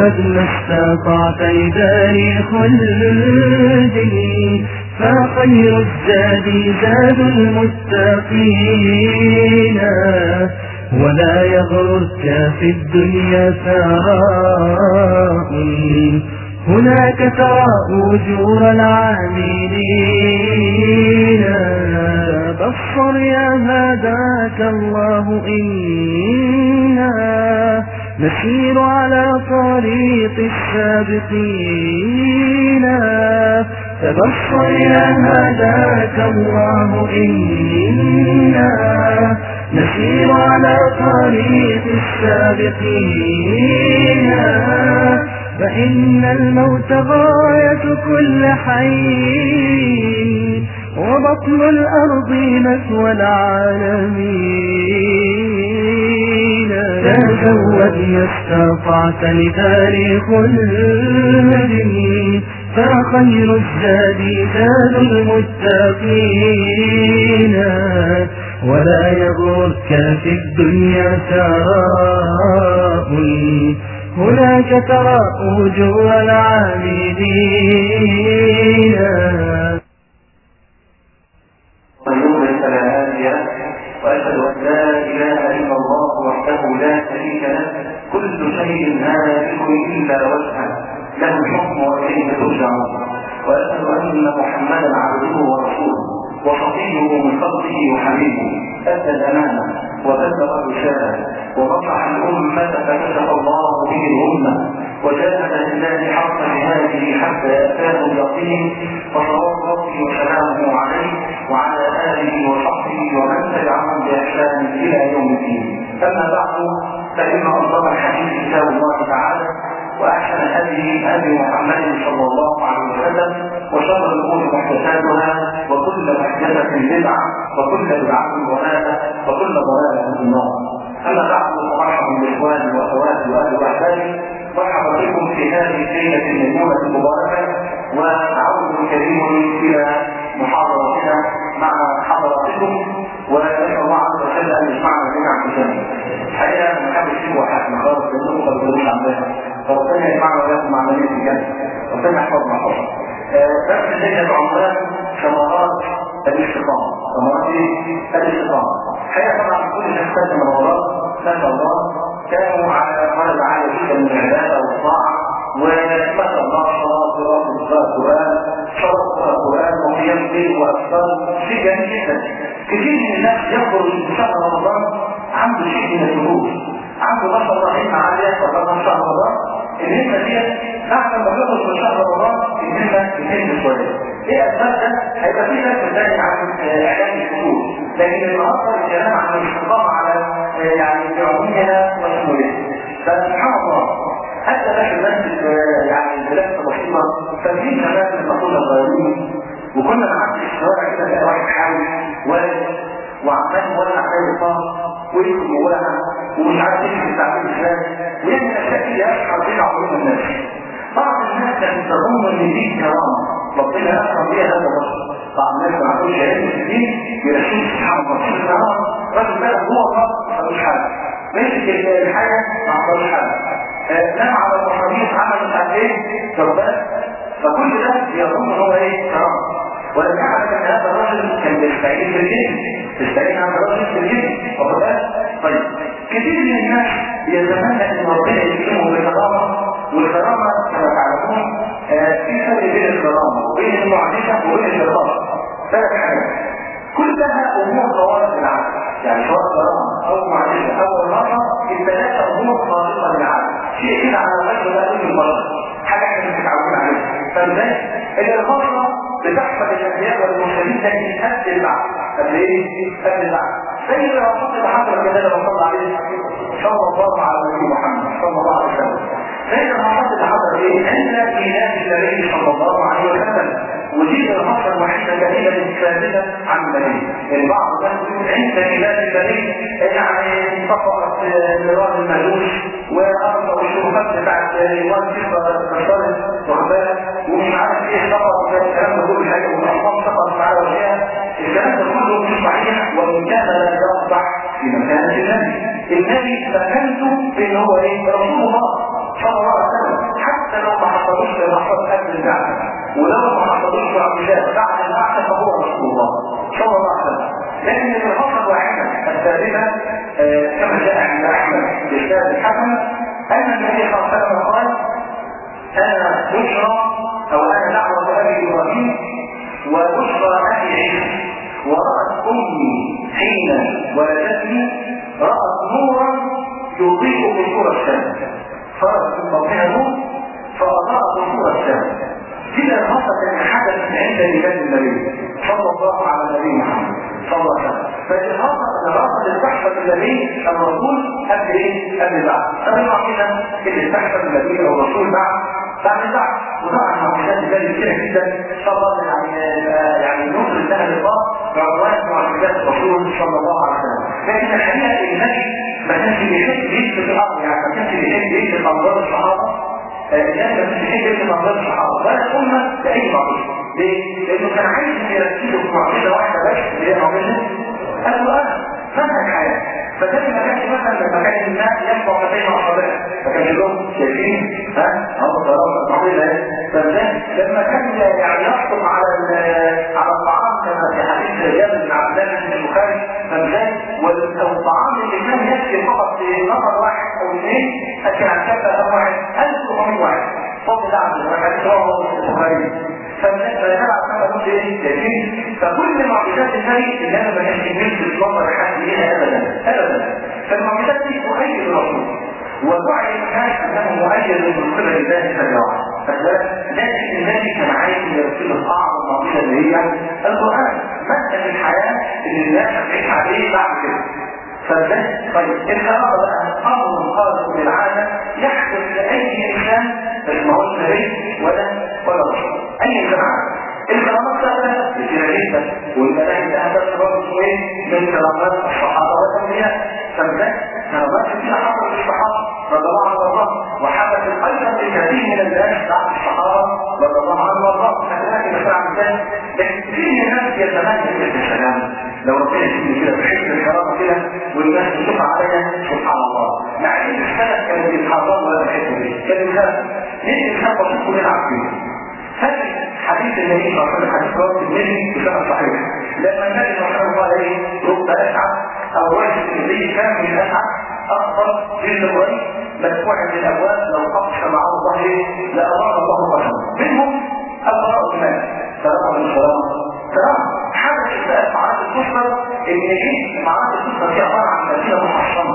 تزود ما استطعت لدار خلد فخير الزاد زاد المتقين ولا يغرك في الدنيا ثراء هناك ترى أجور العاملين بصر يا هداك الله إنا نسير على طريق السابقين تبصر يا هداك الله إنا نسير على طريق السابقين فإن الموت غاية كل حي وبطن الأرض مثوى العالمين تزود ما استطعت لدار خلد فخير الزاد زاد المتقين ولا يغرك في الدنيا ثراء هناك ترى وجوه العابدين ويوم فلا هادي له واشهد ان لا اله الا الله وحده لا شريك له كل شيء هالك الا وجهه له الحكم واليه ترجعون واشهد ان محمدا عبده ورسوله وصفيه من خلقه وحبيبه ادى الامانه وبلغ الرساله ونصح الامه فكشف الله به الامه وجاهد لله حق جهاده حتى اتاه اليقين فصلوات ربي وسلامه عليه وعلى اله وصحبه ومن تبعهم باحسان الى يوم الدين اما بعد فان اصدق الحديث كتاب الله تعالى واحسن الهدي هدي محمد صلى الله عليه وسلم وشر الامور محدثاتها وكل محدثه بدعه وكل بدعه ضلاله وكل ضلاله في النار اما بعد فمرحبا باخواني واخواتي واهل واحبابي مرحبا بكم في هذه الليله الميمونه المباركه وعود كريم الى محاضرتنا مع حضراتكم ونسال الله عز وجل ان يجمعنا جميعا في الجنه. الحقيقه ما حدش فيه واحد خالص لانكم ما بتقولوش عندنا فربنا يجمعنا واياكم مع مدينه الجنه. ربنا يحفظنا طبعا. درس الليله بعنوان ثمرات الاستقامه. ثمرات الاستقامه. الحقيقه طبعا كل الناس خدت من رمضان ما شاء الله كانوا على درجه عاليه جدا من العباده والطاعه وما شاء الله صلاه ورد القران شرط القران وقيام الليل واكثر شيء جميل جدا. كثير من الناس يخرج في شهر رمضان عنده شيء من الهروب عنده ما شاء الله همه عاليه وقد شهر رمضان الهمه دي بعد ما يخرج من شهر رمضان الهمه بتنزل شويه. ايه اسباب ده؟ هيبقى في ناس بتدعي عن اعلان الحدود لكن النهارده الكلام عن الاستقامه على يعني بعمومها وشمولها. فسبحان الله حتى داخل المسجد يعني بلاد بسيطه ففي شباب من الاطفال الصغيرين وكنا نعدي في الشوارع كده نلاقي واحد حاوي والد وعمال يولع زي الطاس ويدخل جواها ومش عارف يمشي التعبير ازاي ويعمل اشياء كده يشعر بيها عقول الناس بعض الناس كانت تظن ان دي كرامه ربنا اكرم بيها هذا الرجل بعض الناس ما عندوش علم في الدين يرشد سبحان الله شوف الكرامه راجل بقى هو الله ما عندوش حاجه مسك الحاجه ما عندوش حاجه نام على المصاريف عمل مش عارف ايه فربنا فكل ده يظن ان هو ايه كرامه ولم يعلم ان هذا الرجل كان بيستعين بالجن بيستعين على الرجل بالجن واخد بالك؟ طيب كثير من الناس يتمنى ان ربنا يكرمه بالكرامه والكرامه كما تعلمون في فرق بين الكرامه وبين المعجزه وبين الكرامه ثلاث حاجات كلها امور خواص العقل يعني سواء كرامه او معجزه او الرحمه الثلاثه امور خارقه للعقل شيء كده على وجه لا كل البشر حاجه احنا مش متعودين عليها فازاي؟ اللي الخاصه بتحفظ الانبياء والمرسلين لكن قبل البعث قبل ايه؟ قبل البعث زي الرسول اللي حصل كده لما صلى عليه صلى الله على النبي محمد صلى الله عليه وسلم زي الرسول اللي حصل ايه؟ عند ميلاد النبي صلى الله عليه وسلم ودي الخاصه الوحيده دليلا ثابته عن النبي البعض الناس يقول عند ميلاد النبي يعني انتقلت نيران المجوس وارض الشبهات بتاعت ايمان كسرى الكسرى واخد بالك ومش عارف ايه سقط الكلام ده كل حاجه والارقام سقطت على وجهها الكلام ده كله مش صحيح وان كان لا يصبح في مكانه النبي النبي مكانته في ان هو ايه رسول الله صلى الله عليه وسلم حتى لو ما حصلوش للحظات قبل البعثة ولو ما حصلوش معجزات بعد البعثة فهو رسول الله صلى الله عليه وسلم لكن الخطة الواحدة الثالثة آه، كما جاء عند أحمد بإسناد الحسن أن النبي صلى الله عليه وسلم قال أنا بشرى أو أنا دعوة أبي إبراهيم وبشرى أبي عيسى ورأت أمي حين ولدتني رأت نورا يضيء بنور الشمس فرأت من بطنها نور فأضاء بنور الشمس كده الخطة التي حدثت عند ميلاد النبي صلى الله على النبي محمد صلى الله عليه وسلم فالإرادة الإرادة اللي تحصل النبي الرسول قبل إيه؟ قبل بعد طب العقيدة اللي تحصل النبي أو الرسول بعد بعد البعث وطبعا معجزات ذلك كتيرة جدا صلى الله يعني يعني نصر السنة لله بعنوان معجزات الرسول صلى الله عليه وسلم لكن الحقيقة النبي ما كانش بيحب يثبت الأمر يعني ما كانش بيحب يثبت أنظار الصحابة الناس ما كانش بيحب يثبت أنظار الصحابة ولا الأمة لأي معجزة ليه؟ لأنه كان عايز يركزوا في معجزة واحدة بس اللي هي معجزة القرآن منهج حياة فكان ما كانش مثلا لما كان الناس يشبع بين اصابعه ما كانش لهم شايفين ها او طرف الطويله فازاي لما كان يعني يحكم على على الطعام كما في حديث رجال بن عبد الله بن البخاري فازاي والطعام اللي كان يكفي فقط في نفر واحد او اثنين اكل عن كفه واحد 1400 واحد فضل عبد الواحد رواه البخاري فنبع كما قلت ايه يتيم فكل معجزات النبي انما ما كانش يميل بالنظر حد ليها ابدا ابدا فالمعجزات دي تؤيد الرسول ووعي الناس انه مؤيد من قبل الله جل وعلا لكن النبي كان عايز يرسل الاعظم معجزه اللي هي القران مسألة الحياه اللي الناس هتعيش عليه بعد كده فده طيب الكرامه بقى امر خارق للعاده يحدث لاي انسان مش ما هوش نبي ولا ولا رسول اي جماعه الكرامات سهله كتيره جدا والملائكه اهداف برضه ايه من كرامات الصحابه والانبياء فده كرامات كتيره حصلت للصحابه رضي الله عنهم وارضاهم وحدثت ايضا لكثير من الناس بعد الصحابه رضي الله عنهم وارضاهم كذلك مثلا مثال لكن في ناس يتمنى السلام لو ربنا يسمي كده بحس الكرامه كده والناس تشوف علينا سبحان الله مع ان السلف كانوا بيتحرروا ولا الحته دي كان السلف ليه الانسان بسيط كلنا عارفين فاكر حديث النبي صلى الله عليه وسلم حديث رواه النبي بسبب صحيح لما النبي صلى الله عليه وسلم قال ايه رب اسعد او واجب النبي كان من اسعد اكبر في الري مدفوع من الابواب لو اقسم على الله لاضاء الله قسمه منهم البراء المال سلام عليكم السلام سلام حدث بقى معاد الكفر ان ايه معاد الكفر دي عباره عن مدينه محصنه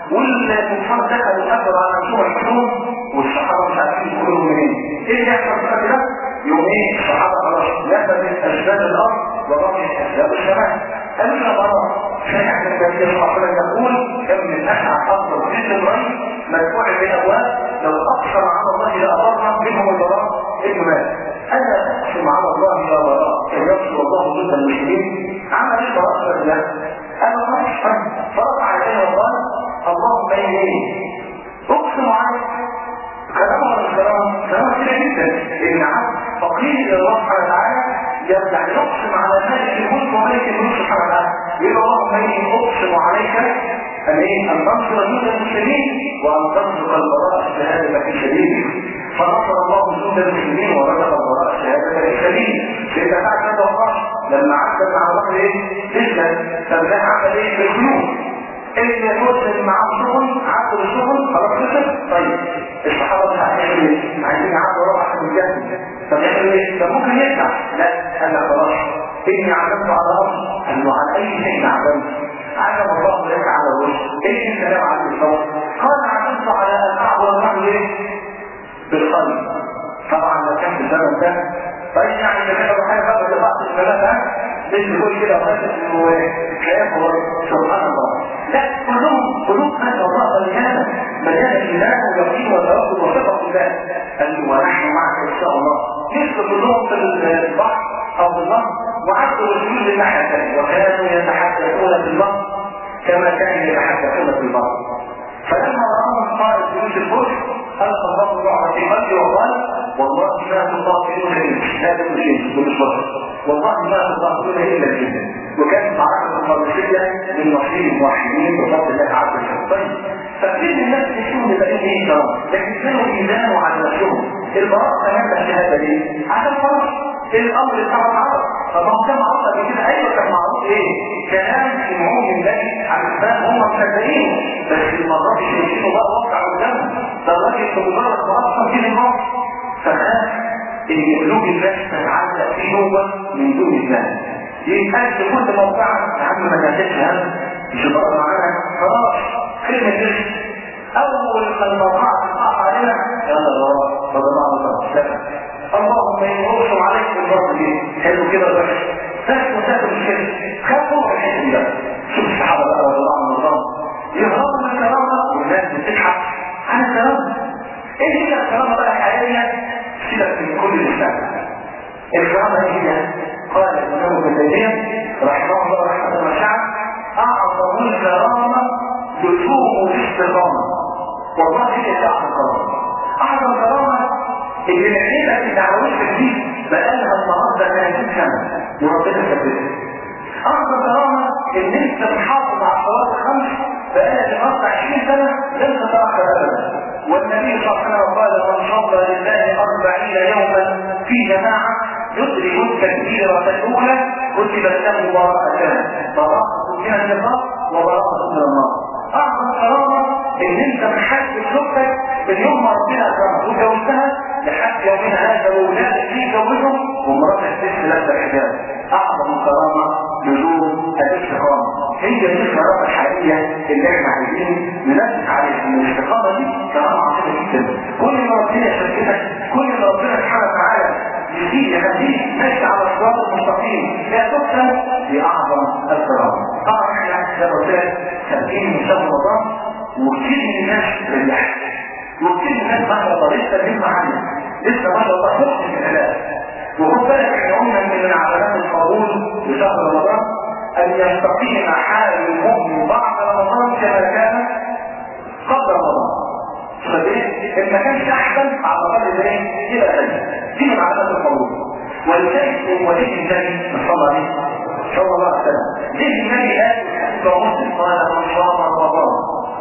والكفار دخلوا قدروا على نفسهم الحدود والصحابه مش عارفين يدخلوا منين ايه اللي يحصل بقى كده؟ يوم ايه الصحابه خلاص نفذت اسباب الارض وبقيت اسباب السماء قالوا يا براء سمعت النبي صلى الله عليه وسلم يقول كم من اسعى افضل في الري مدفوع بالابواب لو اقسم على الله لاضرنا منهم البراء ابن مالك انا اقسم على الله يا براء ان يغفر الله ضد المسلمين عمل ايه براء الله انا ما افهم فرفع يديه وقال اللهم ايه اقسم عليك كلام على الكلام كلام كده جدا ان عبد فقير الى الله سبحانه وتعالى يعني يقسم على مالك الملك وملك الملك سبحانه وتعالى يقول اللهم اني اقسم عليك ان ايه ان تنصر جند المسلمين وان ترزق البراء الشهاده في سبيلك فنصر الله جند المسلمين ورزق البراء الشهاده في سبيلك لان بعد هذا وقع لما عدت مع الله ايه جدا فبدأ عمل ايه في الخيوط اللي يوصل معاه شغل عدوا الشغل خلاص كسب طيب الصحابه مش هيعملوا ايه؟ عايزين يعدوا روح عشان الجنه طب يعملوا ايه؟ طب ممكن يرجع لا قال لا خلاص اني عزمت على امر انه على اي شيء عزمت عزم الله لك على الوجه ايه الكلام عن الصوت قال عزمت على ان اعبد الرجل ايه؟ بالقلب طبعا لو كان في الزمن ده طيب يعني ده كده حاجه بقى اللي بعض الكلام ده مش بيقول كده وحاسس انه كلام هو سبحان الله لا كلهم قلوب هذا الله مليانه مليانه ايمان ويقين وتوكل وثقه في الله قال له ونحن معك ان شاء الله نسبه كلهم في البحر او في النهر وعدوا الرسول للناحيه الثانيه وكانوا يتحدثون في البحر كما كانوا يتحدثون في البحر فلما راهم قائد جيوش الفرس خلق الله الرعب في قلبي وقال والله ما تقاتلون الا لا تشركوا بالبشر والله ما تقاتلون الا الجن وكانت معركه القادسيه من نصيب الموحدين بفضل الله عز وجل طيب فكل الناس تشوف يبقى ايه كرامه لكن كانوا يدانوا على نفسهم البراء كمان الشهاده دي عشان خلاص الامر بتاع العرب فما كان معروف قبل كده ايوه كان معروف ايه كلام سمعوه من النبي على الاسلام هم مصدقين بس المرات يشوفوا بقى واقع قدامهم ده الراجل في مجرد ما اصلا فيه المرض فخاف ان قلوب الناس تتعلق فيه هو من دون الله يتقال في كل موقع يا عم ما تعتقدش هم مش هتقعد معانا خلاص كلمه رزق اول ما الموقع تقع علينا يلا الله رضي الله عنك اللهم ينصرهم عليك بالبرد دي حلو كده بس بس مسافر مش كده خافوا من الحته دي شوف الصحابه بقى رضي الله عنهم وارضاهم يهربوا من الكرامه والناس بتضحك عن الكرامه ايه هي الكرامه بقى الحقيقيه سيبك من كل الاسلام الكرامه ايه هي قال الامام ابن تيميه رحمه الله رحمه واسعه اعظم الكرامه لزوم الاستقامه والله هي اعظم كرامه اعظم كرامه اللي العيله اللي تعاونش فيه بقالها النهارده 30 سنه وربنا ثبتها اعظم كرامه ان انت تحافظ على الصلاه الخمس بقالك النهارده 20 سنه لن تتاخر ابدا والنبي صلى الله عليه وسلم قال من صلى لله 40 يوما في جماعه يدرك التكبيره الاولى كتبت له براءتان براءه من النفاق وبراءه من النار اعظم كرامه ان انت محدد زوجتك من يوم ما ربنا اكرمك وجوزتها لحد يومنا هذا واولادك فيه جوزهم ومراتك لسه لابسه الحجاب اعظم كرامه لزوم الاستقامه هي دي الكرامه الحقيقيه اللي احنا عايزين ننفذ عليها ان الاستقامه دي كرامه عظيمه جدا كل ما ربنا يشركتك كل ما ربنا سبحانه وتعالى يزيد يخليك ماشي على الصراط المستقيم لا تقتل باعظم الكرامه طبعا احنا زي ما قلت لك سابقين من شهر رمضان وكثير من الناس ريحت وكثير من الناس ما شاء الله لسه بيسمع عنه لسه ما شاء الله يحسن الكلام وخد بالك احنا قلنا ان من علامات القبول لشهر رمضان ان يستقيم حال المؤمن بعد رمضان كما كان قبل رمضان فايه؟ ان ما كانش احسن على الاقل ايه؟ الى ثاني دي من علامات القبول ولذلك وليه النبي صلى الله عليه صلى الله عليه وسلم ليه النبي قال كمسلم قال من صام رمضان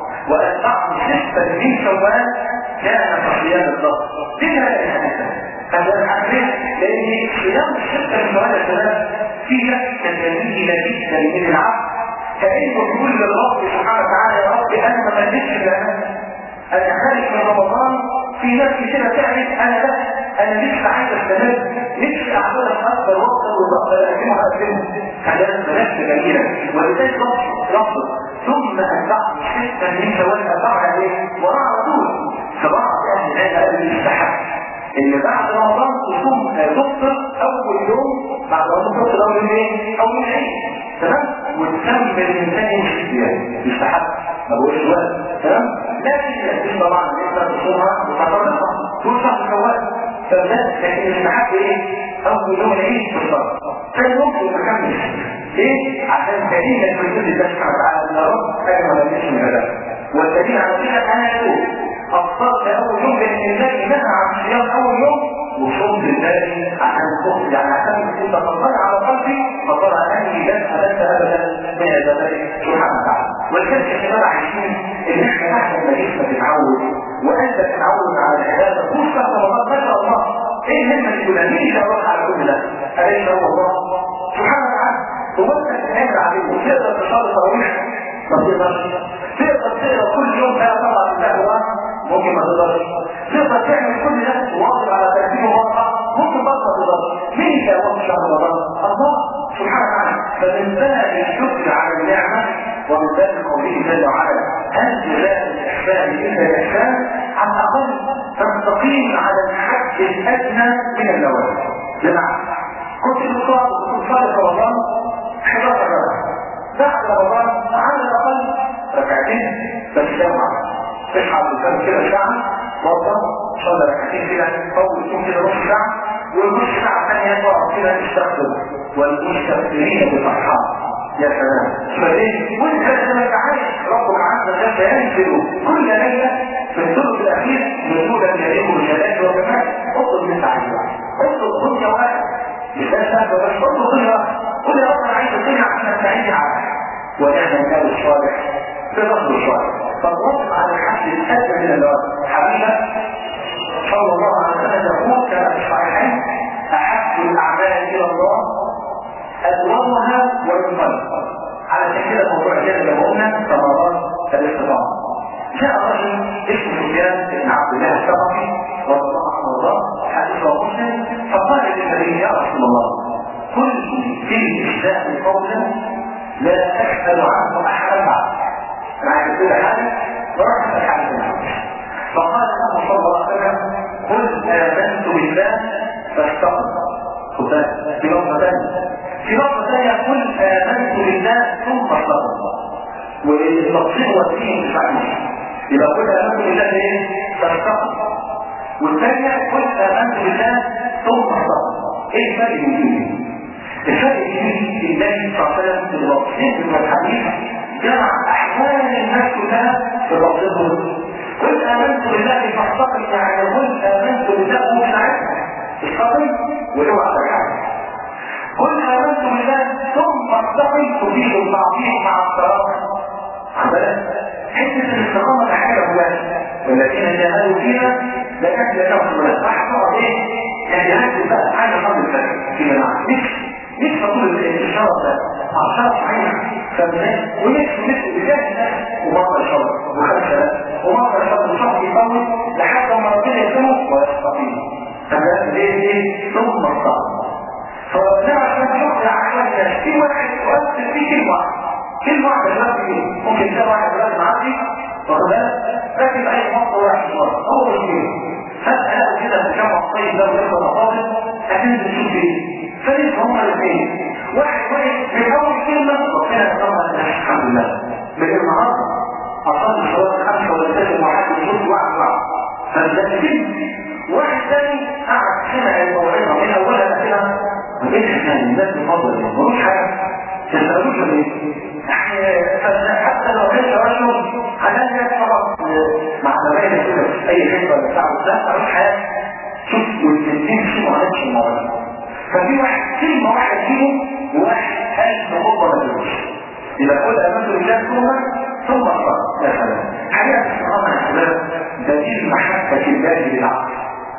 واتبعه ستا من شوال كان كصيام الضغط ليه هذا الحديث هذا الحديث لان صيام الستة من شوال الثلاث فيها تجميل جدا من العبد كأنه يقول للرب سبحانه وتعالى يا رب انا ما ملكش لنا انا خارج من رمضان في ناس كتير تعرف انا لا انا لسه عايز استمر نفسي اعملها اكبر وقت وبقدر اقدمها اقدمها كلام بلاش جميله ولذلك رفض رفض ثم اتبعت ستا من شوال اتبعها ايه؟ وراء على طول فبعض اهل العلم قالوا يستحق ان بعد رمضان تصوم تفطر اول يوم بعد رمضان تفطر اول يوم ايه؟ اول عيد تمام؟ وتكمل من ثاني الصيام يستحق ما بقولش وقت تمام؟ لكن يحتاج طبعا ان انت تصومها وتفطرها طول شهر شوال فبدأت لكن يستحق ايه؟ اول يوم العيد في الصلاه ثاني يوم وتكمل ليه؟ عشان دليل ان وجود الله سبحانه وتعالى ان رب اجمل من من هذا والدليل على كده انا يقول افطرت اول يوم لان النبي نهى عن صيام اول يوم وصمت النبي عشان تخرج يعني عشان كنت تفضل على قلبي فقال اني لن ابد ابدا من عبادتك سبحانه وتعالى ولذلك يا شباب عايشين ان احنا احسن ما جسمك تتعود وانت تتعود على العباده طول شهر رمضان ما شاء الله ايه الهمه دي كلها مين يشاور على كل ده؟ اليس هو الله سبحانه وتعالى هو انت تتعامل عليه وتقدر تصلي تراويح ما تقدرش تقدر تقرا كل يوم لا طبعا الله ممكن ما تقدرش تقدر تعمل كل ده تواظب على ترتيب واقع ممكن برضه ما تقدرش مين اللي هيوظف شهر رمضان؟ الله سبحانه وتعالى فمن باب الشكر على النعمه ومن باب قوله جل وعلا هل جزاء الاحسان الا الاحسان على الاقل تستقيم على الحد الادنى من النوافل بمعنى كنت مصاب وصالح رمضان 11 ركعه بعد رمضان على الاقل ركعتين بس جمعه تصحى بالفجر كده ساعه وضع صلى ركعتين كده اول يوم كده نص ساعه ونص ساعه ثانيه تقعد كده تستغفر والمستغفرين بالاصحاب يا سلام فليه وانت لما تعيش ربك عز وجل ينزل كل ليله في الثلث الاخير نزولا يليق بالجلال والجمال اطلب من عايزه اطلب دنيا واحد مش ده سهل بس اطلب دنيا واحد قول يا رب انا عايز الدنيا عشان استعين عليها ونعم المال الصالح في الرجل الصالح فالرد على الحد الادنى من الوقت حبيبه صلى الله عليه وسلم يقول كما في الصحيحين احب الاعمال الى الله ادومها والمنفذ على كده موضوع كده اللي قلنا ثمرات الاستطاعه جاء رجل اسمه سفيان بن عبد الله الثقفي رضي الله عنه وارضاه حديث مسلم فقال للنبي يا رسول الله كل في الاسلام قولا لا تسال عنه احدا بعد انا عايز اقول حاجه ورحمه الحاجه فقال له صلى الله عليه وسلم قل امنت بالله فاستقم خد بالك في لفظه ثانيه في لفظه ثانيه قل امنت بالله ثم استقم والتفصيل والدين مش معنى يبقى قل امنت بالله ايه فاستقم والثانيه قل امنت بالله ثم استقم ايه الفرق بين الاثنين الفرق بين النبي صلى الله عليه وسلم في الوصيه من الحديث جمع احوال الناس كلها في الوصيه قل امنت بالله فاستقم يعني قل امنت بالله مش عارفها استقم واوعى ترحم قل امنت بالله ثم استقم تفيد التعظيم مع الصلاه حته الاستقامه ده حاجه مباشره والذين جاهدوا فينا لنجد لهم الصلاه راح تقعد ايه؟ يعني هنجد بقى حاجه قبل الفجر فيما معنى مش مش تقول الشرط ده عشرة صحيح فبنات ونفس ونفس بجاه ومرة الشرط وخمسة ومرة الشرط وشرط يطول لحد ما ربنا يسمه ويستقيم فبنات ليه ليه ثم الصلاة فنعرف ان يقرا على الناس في واحد يؤثر في كلمة واحدة كلمة واحدة دلوقتي فيه ممكن تلاقي واحد دلوقتي معدي واخد بالك راكب اي مصر واحد مرة هو الاثنين فجأة كده في الجامعة الطيب ده ويبقى مقابل هتنزل تشوف ايه فليس هما الاثنين واحد واحد من اول كلمة ربنا يطمع الناس الحمد لله من النهارده اصلا الصلاة خمسة ولا ستة واحد يشوف واحد واحد فالذاتين واحد ثاني قعد سمع الموعظة من اولها لاخرها ما بينش كان الناس بفضل ملوش حاجة تسألوش ليه حتى لو كان رجل حلال يتصرف مع زمايله كده في اي حته ولا بتاع لا ملوش حاجة شوف والاثنين شو ما عملش الموضوع ففي واحد كلمة واحد فيهم وواحد ألف خطوة ما تقولش إذا كل أمانة الرجال ثم ثم الصلاة يا سلام حقيقة الصلاة يا شباب دليل محبة الله للعقل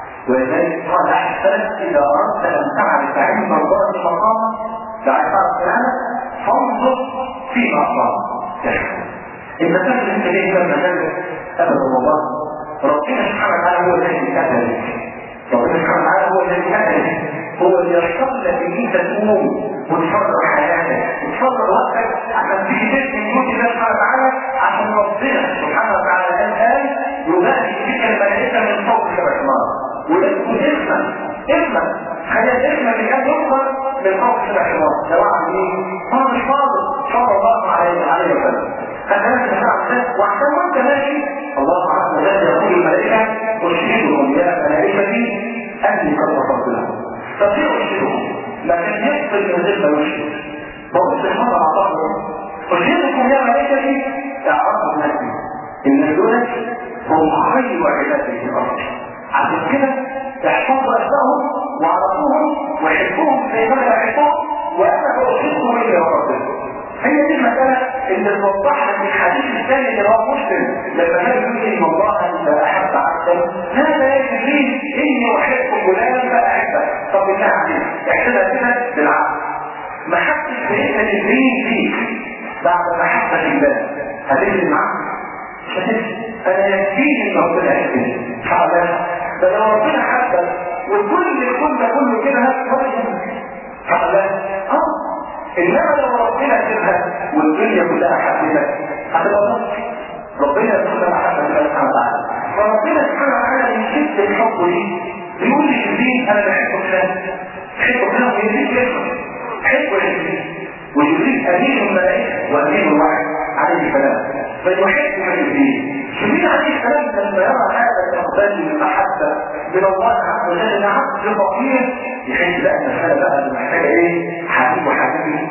ولذلك قال أحسن إذا أردت أن تعرف علم الله مقامه تعرف تعالى فانظر فيما أصاب يا شباب إن تفهم أنت ليه لما نزل أبدا والله ربنا سبحانه وتعالى هو الذي كتب ربنا سبحانه وتعالى هو الذي كتب هو اللي يشتغل لك ان انت تقوم وتفرغ حياتك وتفرغ وقتك عشان تيجي تسمي موت الله سبحانه وتعالى عشان ربنا سبحانه وتعالى قال قال يبقي بك الملائكه من فوق سبع سماوات ويكون اسما اسما خلال اسمك كان يظهر من فوق سبع سماوات ده واحد ايه؟ هو مش فاضل صلى الله عليه عليه وسلم فكانت الشعب وعشان وانت ماشي الله عز وجل يقول الملائكه اشهدكم يا ملائكتي اني قد غفرت لكم ففي أشهرهم لكن يقبل من غير ما يشهر بقول مرة مع بعض أشهركم يا ملائكتي اعرفوا نفسي إن دولت هم خير عبادي في الأرض عشان كده احفظوا أسمائهم وعرفوهم وحبوهم زي ما يحبوهم وأنا بأشهركم إلى ربكم هي دي المسألة اللي توضحها في الحديث الثاني اللي هو مسلم لما كان يقول إن الله إذا أحب عبدا هذا يجري إني أحب فلانا فأحبه طب بالله عليك احسبها كده بالعقل ما حدش بيقدر يجري فيك بعد محبة الله هتجري معاك مش هتجري أنا يكفيني إن ربنا يحبني فعلا ده لو ربنا حبك وكل الكون ده كله كده هتفرق فعلا اه انما لو ربنا كده والدنيا كلها حبتك هتبقى نص ربنا سبحانه محبة الله سبحانه وتعالى فربنا سبحانه وتعالى من شدة الحب دي بيقول لجبريل انا بحب فلان بحب فلان ويزيد يفهم حب جبريل وجبريل امين الملائكه وامين الوحي عليه السلام فيحب من جبريل جبريل عليه السلام لما يرى هذا الاقبال من المحبه من الله عز وجل عبد فقير يحس بقى المساله بقى اللي محتاجه ايه؟ حبيب وحبيبي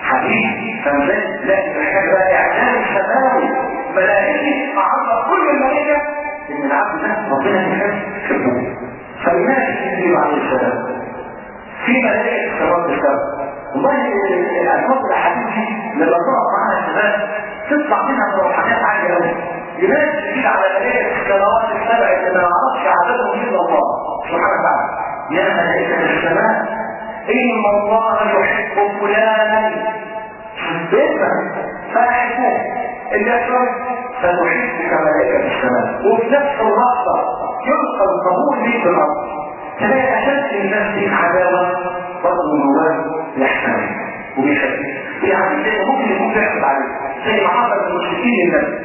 حبيب فمزاج لا محتاج بقى اعلان سماوي ملائكه اعظم كل الملائكه ان العبد ده ربنا يحب يحبه فلماذا جبريل عليه السلام في ملائكه الصراط السبب والله الألفاظ الأحاديث دي لما تقف معانا الشباب تطلع منها روحانيات عالية قوي ينزل كده على ملائكة السماوات السبع اللي ما يعرفش عددهم الا الله سبحانه وتعالى يا ملائكة السماء إن الله يحب فلانا باسمه فأحبوه اللي يحصل فتحبك ملائكة السماء وفي نفس اللحظة يلقى القبول ليك في الأرض تلاقي أشد الناس ليك عداوة برضه من جواه يحتمل وبيحب يعني زي ممكن يكون بيحب عليه زي ما حصل المشركين الناس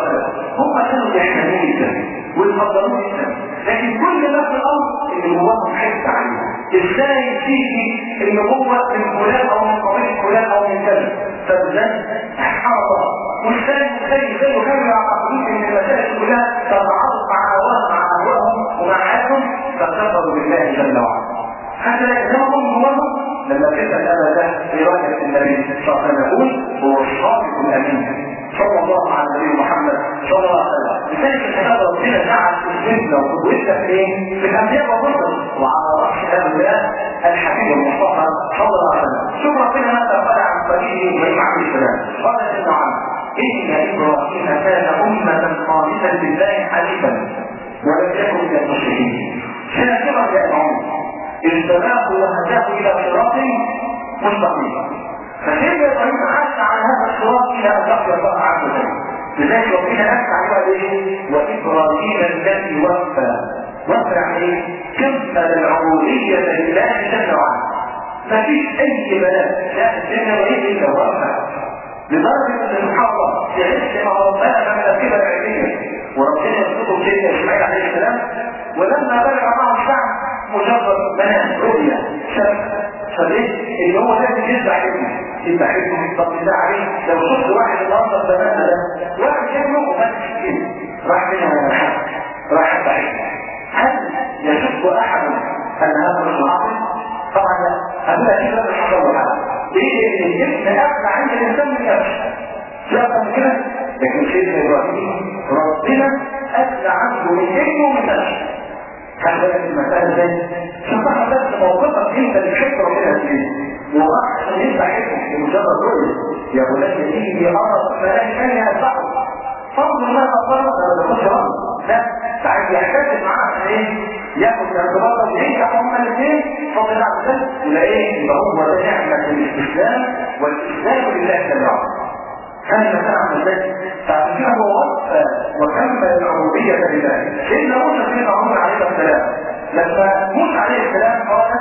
هم كانوا بيحتملون جدا ويفضلون جدا لكن كل ما في الأمر اللي جواهم حس عليه ازاي تيجي النبوة من فلان او من قبيل فلان او من كذا فازاي سبحان الله وازاي ازاي ازاي وكانوا يعتقدون ان المسائل كلها تتعارض مع هواهم مع اهوائهم ومع حياتهم فكفروا بالله جل وعلا حتى يكتبهم جواهم لما تسال انا ده في روايه النبي صلى الله عليه وسلم يقول هو الصادق الامين صلى الله على النبي محمد صلى الله عليه وسلم لذلك الكتاب ربنا جعل الجنة وقوتها في ايه؟ في الانبياء والرسل وعلى راس الانبياء الحبيب المصطفى صلى الله عليه وسلم شوف ربنا ماذا قال عن طريقه ابراهيم عليه السلام قال جل وعلا ان ابراهيم كان امه قانتا لله حنيفا ولم يكن من المشركين شاكرا لانعمه اجتباه وهداه الى صراط مستقيم فسيدنا ابراهيم عاش على هذا الصراط الى ان لقي الله عز وجل لذلك ربنا نفس عليه ايه وابراهيم الذي وفى وفى يعني ايه كمل العبوديه لله جل وعلا مفيش اي بلد لا سيدنا ابراهيم الا وفى لدرجه ان سبحان الله يعيش مع ربنا من الكبر العلميه وربنا يرزقه سيدنا اسماعيل عليه السلام ولما بلغ معه الشعب مجرد منام رؤيا شمس فليه اللي هو لازم يتبع ابنه يتبع ابنه طب ده عليه لو شفت واحد النهارده البنات ده واحد ابنه وما كده راح منها حد راح بعيد هل يشك احد ان هذا مش عاقل؟ طبعا لا هذا اكيد لازم يحصل له حاجه ليه؟ لان الابن اغلى عند الانسان من نفسه لا من كده لكن سيدنا ابراهيم ربنا اغلى عنه من ابنه ومن نفسه خلي بالك المسألة ازاي؟ شوف بقى بس موقفك انت اللي تحب ربنا ازاي؟ وراح عشان ينفع حكمك بمجرد رؤية يا بني اني ارى ملاك ثانية اتبعه فضل ما تفرق ما تاخدش رأي لا ساعات يحتاج معاه عشان ايه؟ ياخد ارتباطه وينجح هما الاثنين فضل الله عز وجل يبقى ايه؟ يبقى هو ده نعمة الاستسلام والاسلام لله جل وعلا هذا كان عن ذلك فعشان كده هو وفى وكمل العبودية لله سيدنا موسى سيدنا عمر عليه السلام لما موسى عليه السلام قال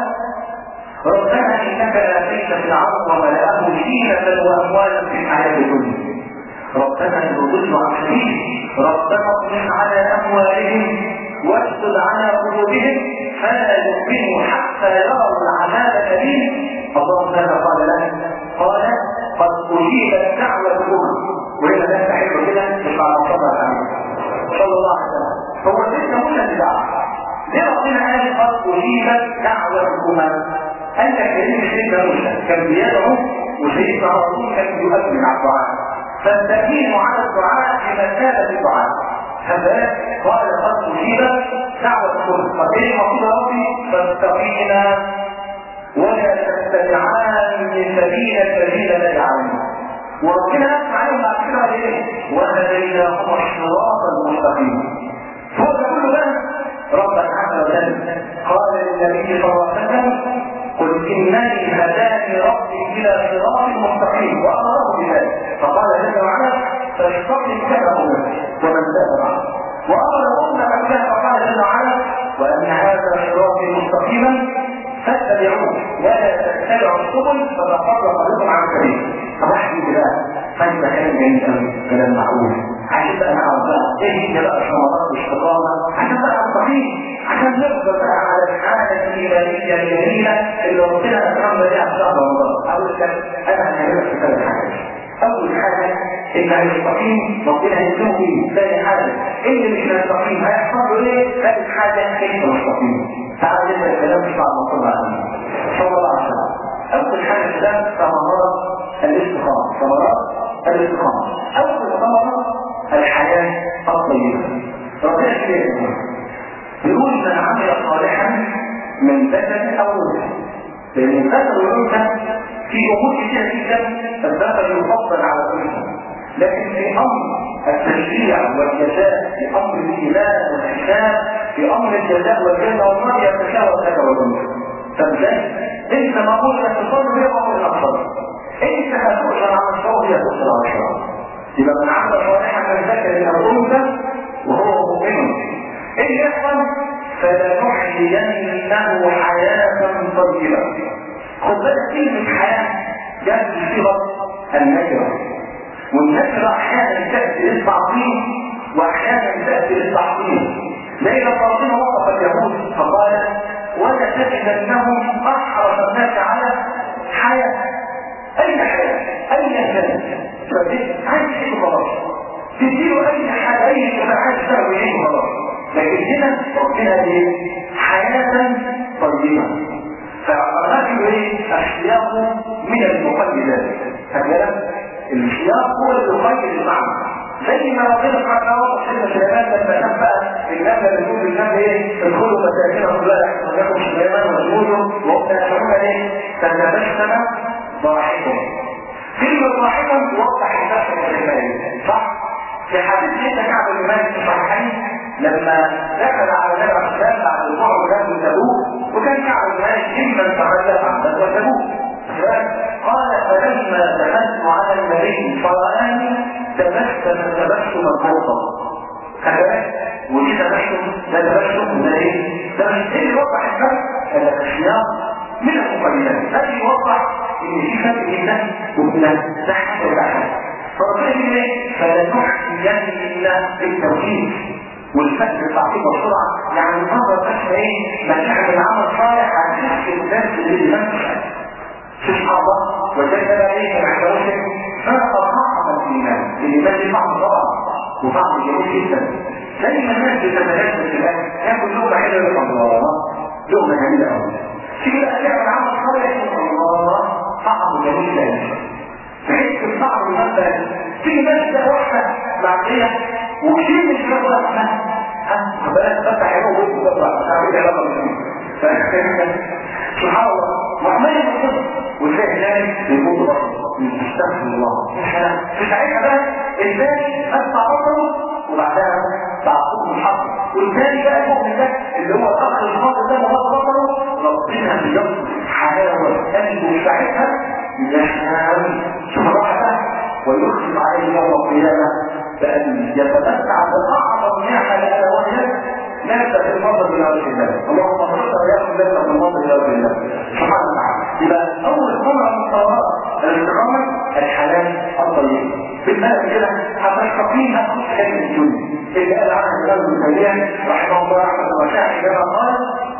ربنا انك اتيت في العرض وملأه زينة واموالا في الحياة الدنيا ربنا يضل عن سبيل ربنا اطمن على اموالهم واشدد على قلوبهم فلا يؤمنوا حتى يروا العذاب الاليم الله ماذا قال له؟ قال قد أجيبت دعوة الأمم وإذا لا تحب كده مش على صلى صلى الله عليه وسلم هو سيدنا موسى اللي دعا ليه ربنا قال قد أجيبت دعوة الأمم قال لك كريم سيدنا موسى كان بيدعو وسيدنا هارون كان يؤمن على الدعاء فالتأمين على الدعاء بمثابة الدعاء هذا قال قد أجيبت دعوة الأمم طب إيه المقصود يا ربي فاستقينا ولا تتبعان من سبيل الذين لا يعلمون وربنا يسمع عليهم بعد كده ايه وهديناهم الصراط المستقيم فوق ده كله بقى ربنا عز وجل قال للنبي صلى الله عليه وسلم قل انني هداني ربي الى صراط مستقيم وامره بذلك فقال جل وعلا فاستقم كما امرت ومن تاب معه وامر الامه بها فقال جل وعلا وان هذا صراطي مستقيما فاتبعوه ولا تتبعوا السبل فتفرق بكم عن السبيل طب واحد يجي بقى فانت كلام جميل قوي كلام معقول عشان بقى نعرف بقى ايه هي بقى ثمرات الاستقامه عشان بقى الصحيح عشان نقدر بقى على الحاله الايمانيه الجميله اللي ربنا اكرمنا بها في شهر رمضان اقول لك انا هنعملها في ثلاث حاجات اول حاجه ان المستقيم ربنا هيكون فيه ثاني حاجه اللي مش مستقيم هيحصل له ايه ثالث حاجه انت مستقيم تعال نبدا الكلام مش بعد ما صلى عليه صلى الله عليه وسلم اول حاجه الكلام ثمرات الاستقامه ثمرات الاستقامه اول ثمره الحياه الطيبه ربنا كده يقول من عمل صالحا من ذكر او انثى لان الذكر والانثى في امور كثيره جدا الذكر يفضل على الانثى لكن في امر التشريع والجزاء في امر الايمان والحساب في امر الجزاء والجنه والنار يتساوى لك والانثى فازاي؟ انت مامور انك تصلي وهي مامور انك تصلي انت هتؤجر على الصوم هي تؤجر على الصلاه يبقى من عمل صالحا من ذكر او انثى وهو مؤمن ايه يحصل؟ فلنحيينه حياه طيبه خد بالك كلمه حياه جت بصيغه النكره والنكره احيانا تاتي للتعظيم واحيانا تاتي للتحقيق زي لما ربنا وصف اليهود فقال ولتجدنهم احرص الناس على حياه اي حياه اي كان فدي عايز شيء خلاص تديله اي حاجه اي شفاعات تسوي ايه خلاص لكن هنا ربنا ايه حياه طيبه فالرجل ايه السياق من المقيدات هكذا السياق هو اللي يقيد المعنى زي ما ربنا سبحانه وتعالى سيدنا سليمان لما نبأ النبأ بيقول للنبي ايه ادخلوا مساكنهم لا يحفظكم سليمان وجنوده وهم يشعرون ايه تتبسم ضاحكا كلمة ضاحكا توضح النفس الإيماني صح؟ في حديث سيدنا كعب بن مالك في الصحيحين لما دخل على النبي عليه السلام بعد الظهر وجاب تبوك وكان كعب بن مالك ممن تخلف عن غزوة تبوك قال فلما دخلت على النبي فرآني تبسم تبسما فرصا هكذا ودي تبسم ده تبسم ده ايه؟ ده مش ايه يوضح الفرق هذا السياق من المقدمات هذا يوضح ان في فرق بين وبين تحت وتحت فربنا يقول ايه؟ فلنحيين بالتوحيد والفتح التعقيد بسرعه يعني النظر بس ايه؟ ما تعمل عمل صالح هتشكل الناس اللي بيمثل سبحان الله وجدنا ايه محتوى فرق طعم الايمان الايمان دي طعم طبعا وطعم جميل جدا زي ما الناس بتتناسب في الاكل ياكل لقمه حلوه يقول الله لقمه جميله قوي تيجي بقى تعمل عمل صالح يقول الله طعم جميل جدا تحس الطعم مثلا تيجي بس واحده معديه وكثير من الشباب ولا ها ها بالك فتح عينه وبص بقى مش عارف ايه علاقه سبحان الله وعمال يبص وتلاقي هناك يقول بصر استغفر الله في ساعتها بقى ازاي ادفع بصره وبعدها تعقوب الحق والثاني بقى المؤمن ده اللي هو الاخ الخاطر ده مغض بصره ربنا بيصف حلاوه قلبه ساعتها يشهد شوف الراحه ويختم عليه يوم القيامه بان يتمتع بالاعظم نعمه الا وهي نفسك في المنظر الى وجه الله اللهم اغفر ويغفر لنا في المنظر الى وجه الله سبحانه وتعالى يبقى اول ثمره من ثمرات الاستقامه الحلال الطيب في المال كده هتستقيمها كل حاجه في الدنيا اللي قال عنها الامام ابن تيميه رحمه الله رحمه واسعه كما قال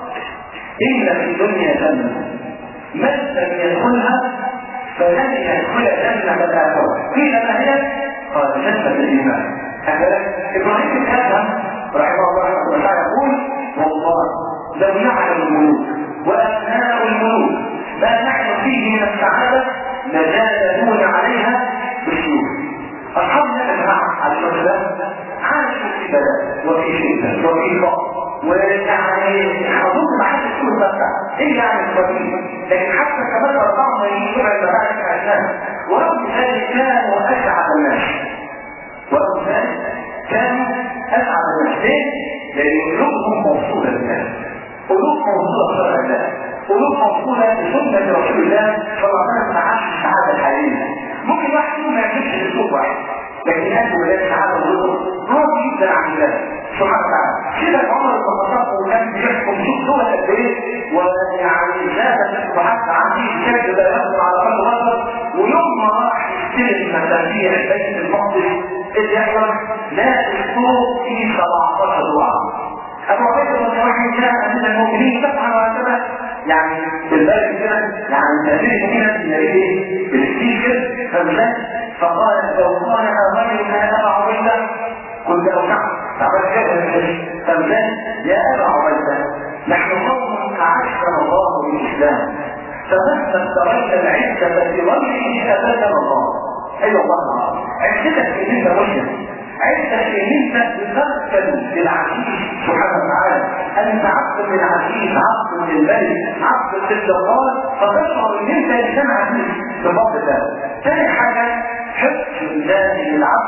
ان في الدنيا جنه من لم يدخلها فلن يدخل جنه الاخره قيل ما هي؟ قال جنه الايمان هكذا ابراهيم بن ادهم رحمه الله رحمه الله يقول والله لو يعلم الملوك وابناء الملوك ما نحن فيه من السعاده لجادلون عليها بالسيوف اصحاب النبي جماعه عليه الصلاه عاشوا في بلاء وفي شده وفي فقر ويعني حضور معاك السوق بتاع ايه يعني الفقير لكن حتى كمان اربعه ما يجوا على المباحث عشان ورغم ذلك كانوا اسعد الناس ورغم ذلك كانوا اسعد الناس ليه؟ لان قلوبهم موصوله للناس قلوب موصوله بشرع الله قلوب موصوله بسنه رسول الله صلى الله عليه وسلم معاش السعاده الحقيقيه ممكن واحد فيهم ما يعملش الاسلوب واحد لكن قلبه لا السعاده والرضا راضي جدا عن الله سبحانه وتعالى كده عمر بن الخطاب وكان بيحكم شوف دول قد ايه ويعني زاد وحتى عندي كاد لا يقدر على قلب بصر ويوم ما راح يستلم مفاتيح بيت المقدس اللي يحصل لا الصوت فيه 17 دعاء ابو عبيده بن واحد كان من المؤمنين سبحانه وتعالى يعني بالبلد كده يعني تأثير المؤمنين يا ايه بالكتير كده فقال لو قال غير ما ابا عبيده كنت اوسعت فقد كده فمثال يا ابا عبيده نحن قوم اعزنا الله بالاسلام فمهما ابتغيت العزه في وجهه ابدا الله ايوه الله عزتك ان انت مسلم عزتك ان انت تتركن للعزيز سبحانه وتعالى انت عبد للعزيز عبد للملك عبد للجبار فتشعر ان انت انسان عزيز بفضل الله ثاني حاجه حفظ الله للعبد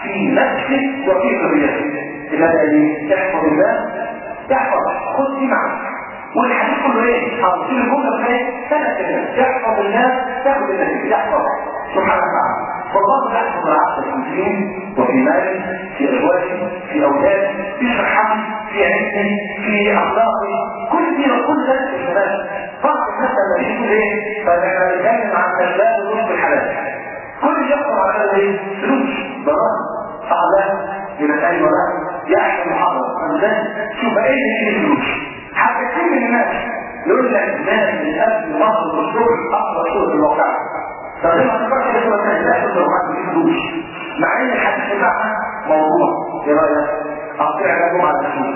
في نفسك وفي ذريتك لماذا ايه؟ تحفظ الله تحفظ خذ دي معك والحديث كله ايه؟ هنصير الجمله في ايه؟ ثلاث كلمات تحفظ الله تاخذ النتيجه تحفظ سبحانه وتعالى والله يحفظ العبد المسلمين وفي ماله في ازواجه في اولاده في صحته في علمه في اخلاقه كل دي كل ده في الشباب بعض الناس لما يقول ايه فاحنا بنتكلم عن اسباب الرزق الحلال كل يحصل على ايه فلوس ضرائب صعبات بمسائل ولا يحصل محاضرة أمثال شوف ايه اللي فيه فلوس حتى كل الناس يقول لك الناس من قبل مصر والشغل أفضل شغل في الواقع فزي ما تفكر كده مثلا لا تقدر معاك فيه فلوس مع ان الحديث بتاعها موضوع ايه رايك؟ اقطع لكم على الفلوس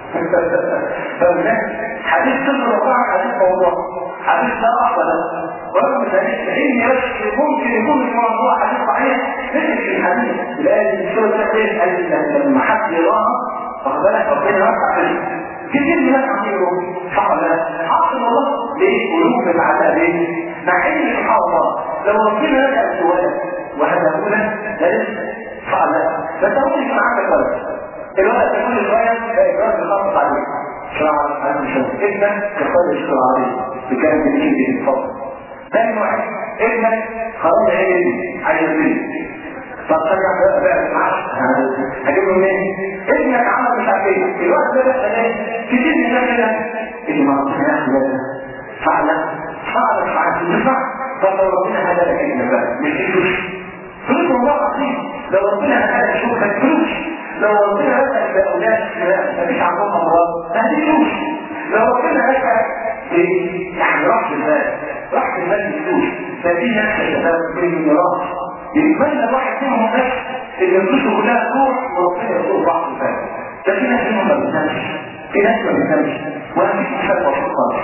فالناس حديث سر الواقع حديث موضوع حديث لا أصل ورغم ذلك فإن بس ممكن يكون الموضوع حديث صحيح لكن في الحديث الآية اللي سورة التكوين قال لما حد يراها واخد بالك ربنا يرفع فيه كتير من الناس عندهم صح ولا لا؟ حاصل الله ليه؟ قلوب متعلقة بيه؟ مع ان سبحان الله لو ربنا نسأل سؤال وهذا هنا ده لسه صح ولا لا؟ بس ممكن يكون عندك ولد الولد كل شوية بقى إجراء بخطط عليه شرع عن الشمس ابنك كفاية الشرع عليه بكام جنيه دي الفضل ثاني واحد ابنك خلاص عيني عايز يزيد طب ترجع بقى بقى معاش هجيب له منين؟ ابنك عمل مش عارف ايه الوقت ده بقى ايه؟ كتير من الناس كده اللي ما ربنا ياخد بالك فعلا فعلا فعلا مش صح طب لو ربنا هدى لك ابنك بقى مش فلوس فلوس والله العظيم لو ربنا هدى لك شوف كان فلوس لو ربنا رزقك باولاد ما فيش عندهم امراض ما دي فلوس لو ربنا رزقك يعني راحة المال راحة المال بفلوس فدي نفس الشباب بالميراث يتمنى الواحد فيهم بس اللي فلوسه كلها تروح وربنا يقول بعض الفات ده في ناس منهم ما بتنامش في ناس ما بتنامش وانا مش مشاكل وشطار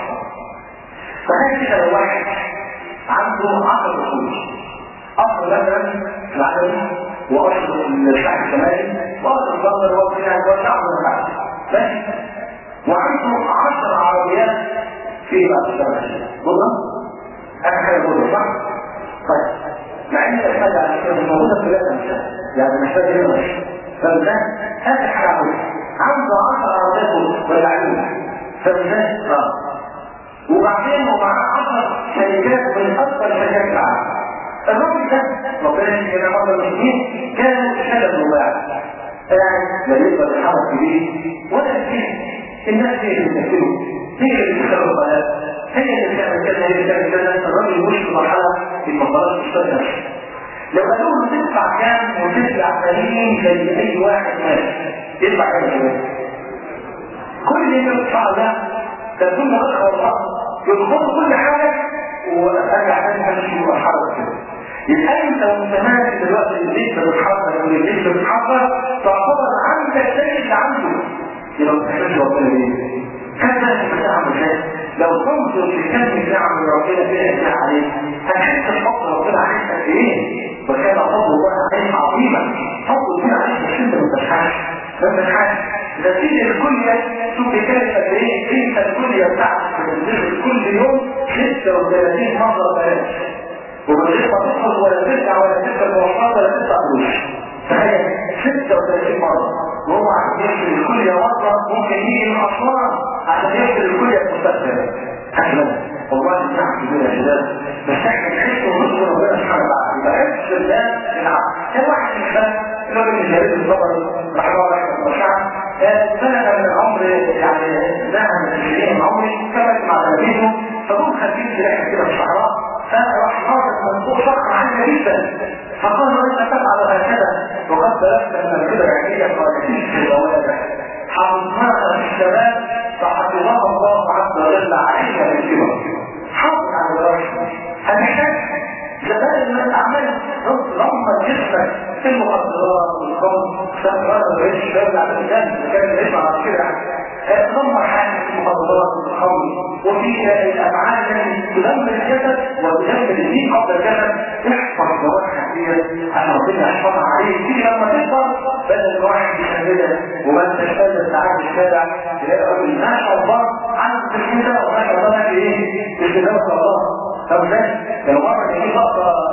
فهل كده لو واحد عنده 10 فلوس اصل مثلا في العالم واصل الشعب الشمالي واصل البندر وفيها وشعب البحر ماشي وعنده 10 عربيات في بقى الشمال والله انا حاجه بقول صح طيب مع ان الحاجه على فكره موجوده في بلاد الشمال يعني مش فاكر هنا فالناس هذه حاجه عملها عنده 10 عربيات ولا علوم فالناس اه وبعدين ومعاه 10 شركات من اكبر شركات العالم الراجل ده ربنا يجزيه مرة المسلمين كان شلل رباع يعني لا يقدر يتحرك بيه ولا يجيه الناس هي اللي بتكتبه هي اللي بتكتب القناة هي اللي بتعمل كذا هي اللي بتعمل كذا الراجل مش في مرحلة في المقالات مش فاهم لو قالوا له تدفع كام وتدفع سليم زي اي واحد ماشي يدفع كام كمان كل اللي انت بتدفعه ده تكون مرخص والله يضبط كل حاجه وارجع تاني همشي واتحرك كده يبقى انت وانت دلوقتي اللي انت بتحضر واللي انت بتحضر تعتبر عندك شيء اللي عنده يبقى ما تحتاجش ربنا ليه؟ كذا المساحه مشاهد لو تنظر في كم نعم ربنا فيها عليك هتحس بفضل ربنا عليك قد ايه؟ وكان فضل الله عليك عظيما فضل الله عليك مش انت ما تشحنش ما تشحنش نتيجة الكلية شوف بكلمة قد ايه انت الكلية بتاعتك بتنزل كل يوم 36 مرة بلاش وبالغير ما تدخل ولا ترجع ولا تركب مواصلات ولا تدفع فلوس تخيل 36 مرة وهو عشان يغسل الكلية مرة ممكن يجي من أسوان عشان يغسل الكلية المستقبل أحلى والله النعم كبيرة يا شباب بس احنا نحس ونذكر ربنا سبحانه وتعالى يبقى عرف الله العبد كان واحد من الشباب اللي هو من جريد الصبر رحمه الله رحمه الله سنة من العمر يعني نهى من الشيء من عمري كمل مع تلاميذه فهم خارجين في رحلة كده في الصحراء فراح حاطط من فوق شقة عالية جدا فقال له انت تفعل هكذا وقد بلغت من الكبر عينية قادتين في الأوائل حفظناها في الشباب فحفظها الله عز وجل عليها بالكبر حافظ على الرشد هنحتاج زمان ما تعمل لما جسمك في المخدرات والخمر سكرات العيش الشباب على الجنة كان العيش على كده لما حاجة في المخدرات والخمر وفي الأفعال التي تدمر الجسد وتدمر الدين قبل الجسد احفظ جوارحك دي عشان ربنا يحفظها عليك تيجي لما تكبر بدل الواحد يشهدها وما انتش قادر تعدي الشارع تلاقي راجل ما شاء الله عنده تشهيده وما شاء الله ايه؟ مش الله طب ده لو مرة يجي لقطة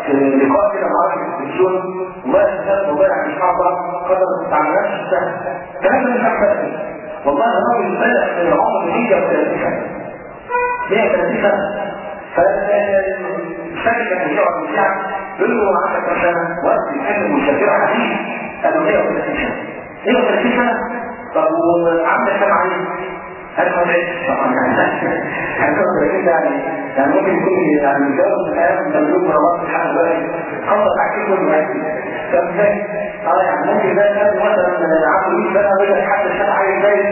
في لقاء كده مع راجل في التلفزيون والله الشباب وبارع مش حاضر قدر ما تتعاملش السهل الكلام ده مش احسن والله الراجل بلغ من العمر 130 سنه 130 سنه فالشركه كان يقعد الشعب يقول له عندك كم سنه؟ وقت يتكلم مشكله حديث قال له 130 سنه 130 سنه طب وعندك كم عليه؟ هل هو طبعا يعني يعني يعني ممكن يكون يعني الجو الان مملوك من الله سبحانه وتعالى خلص تعكيد كل واحد طب ازاي؟ اه يعني ممكن ده كان مثلا عنده 100 سنه ويقول لك حد شاف حاجه ازاي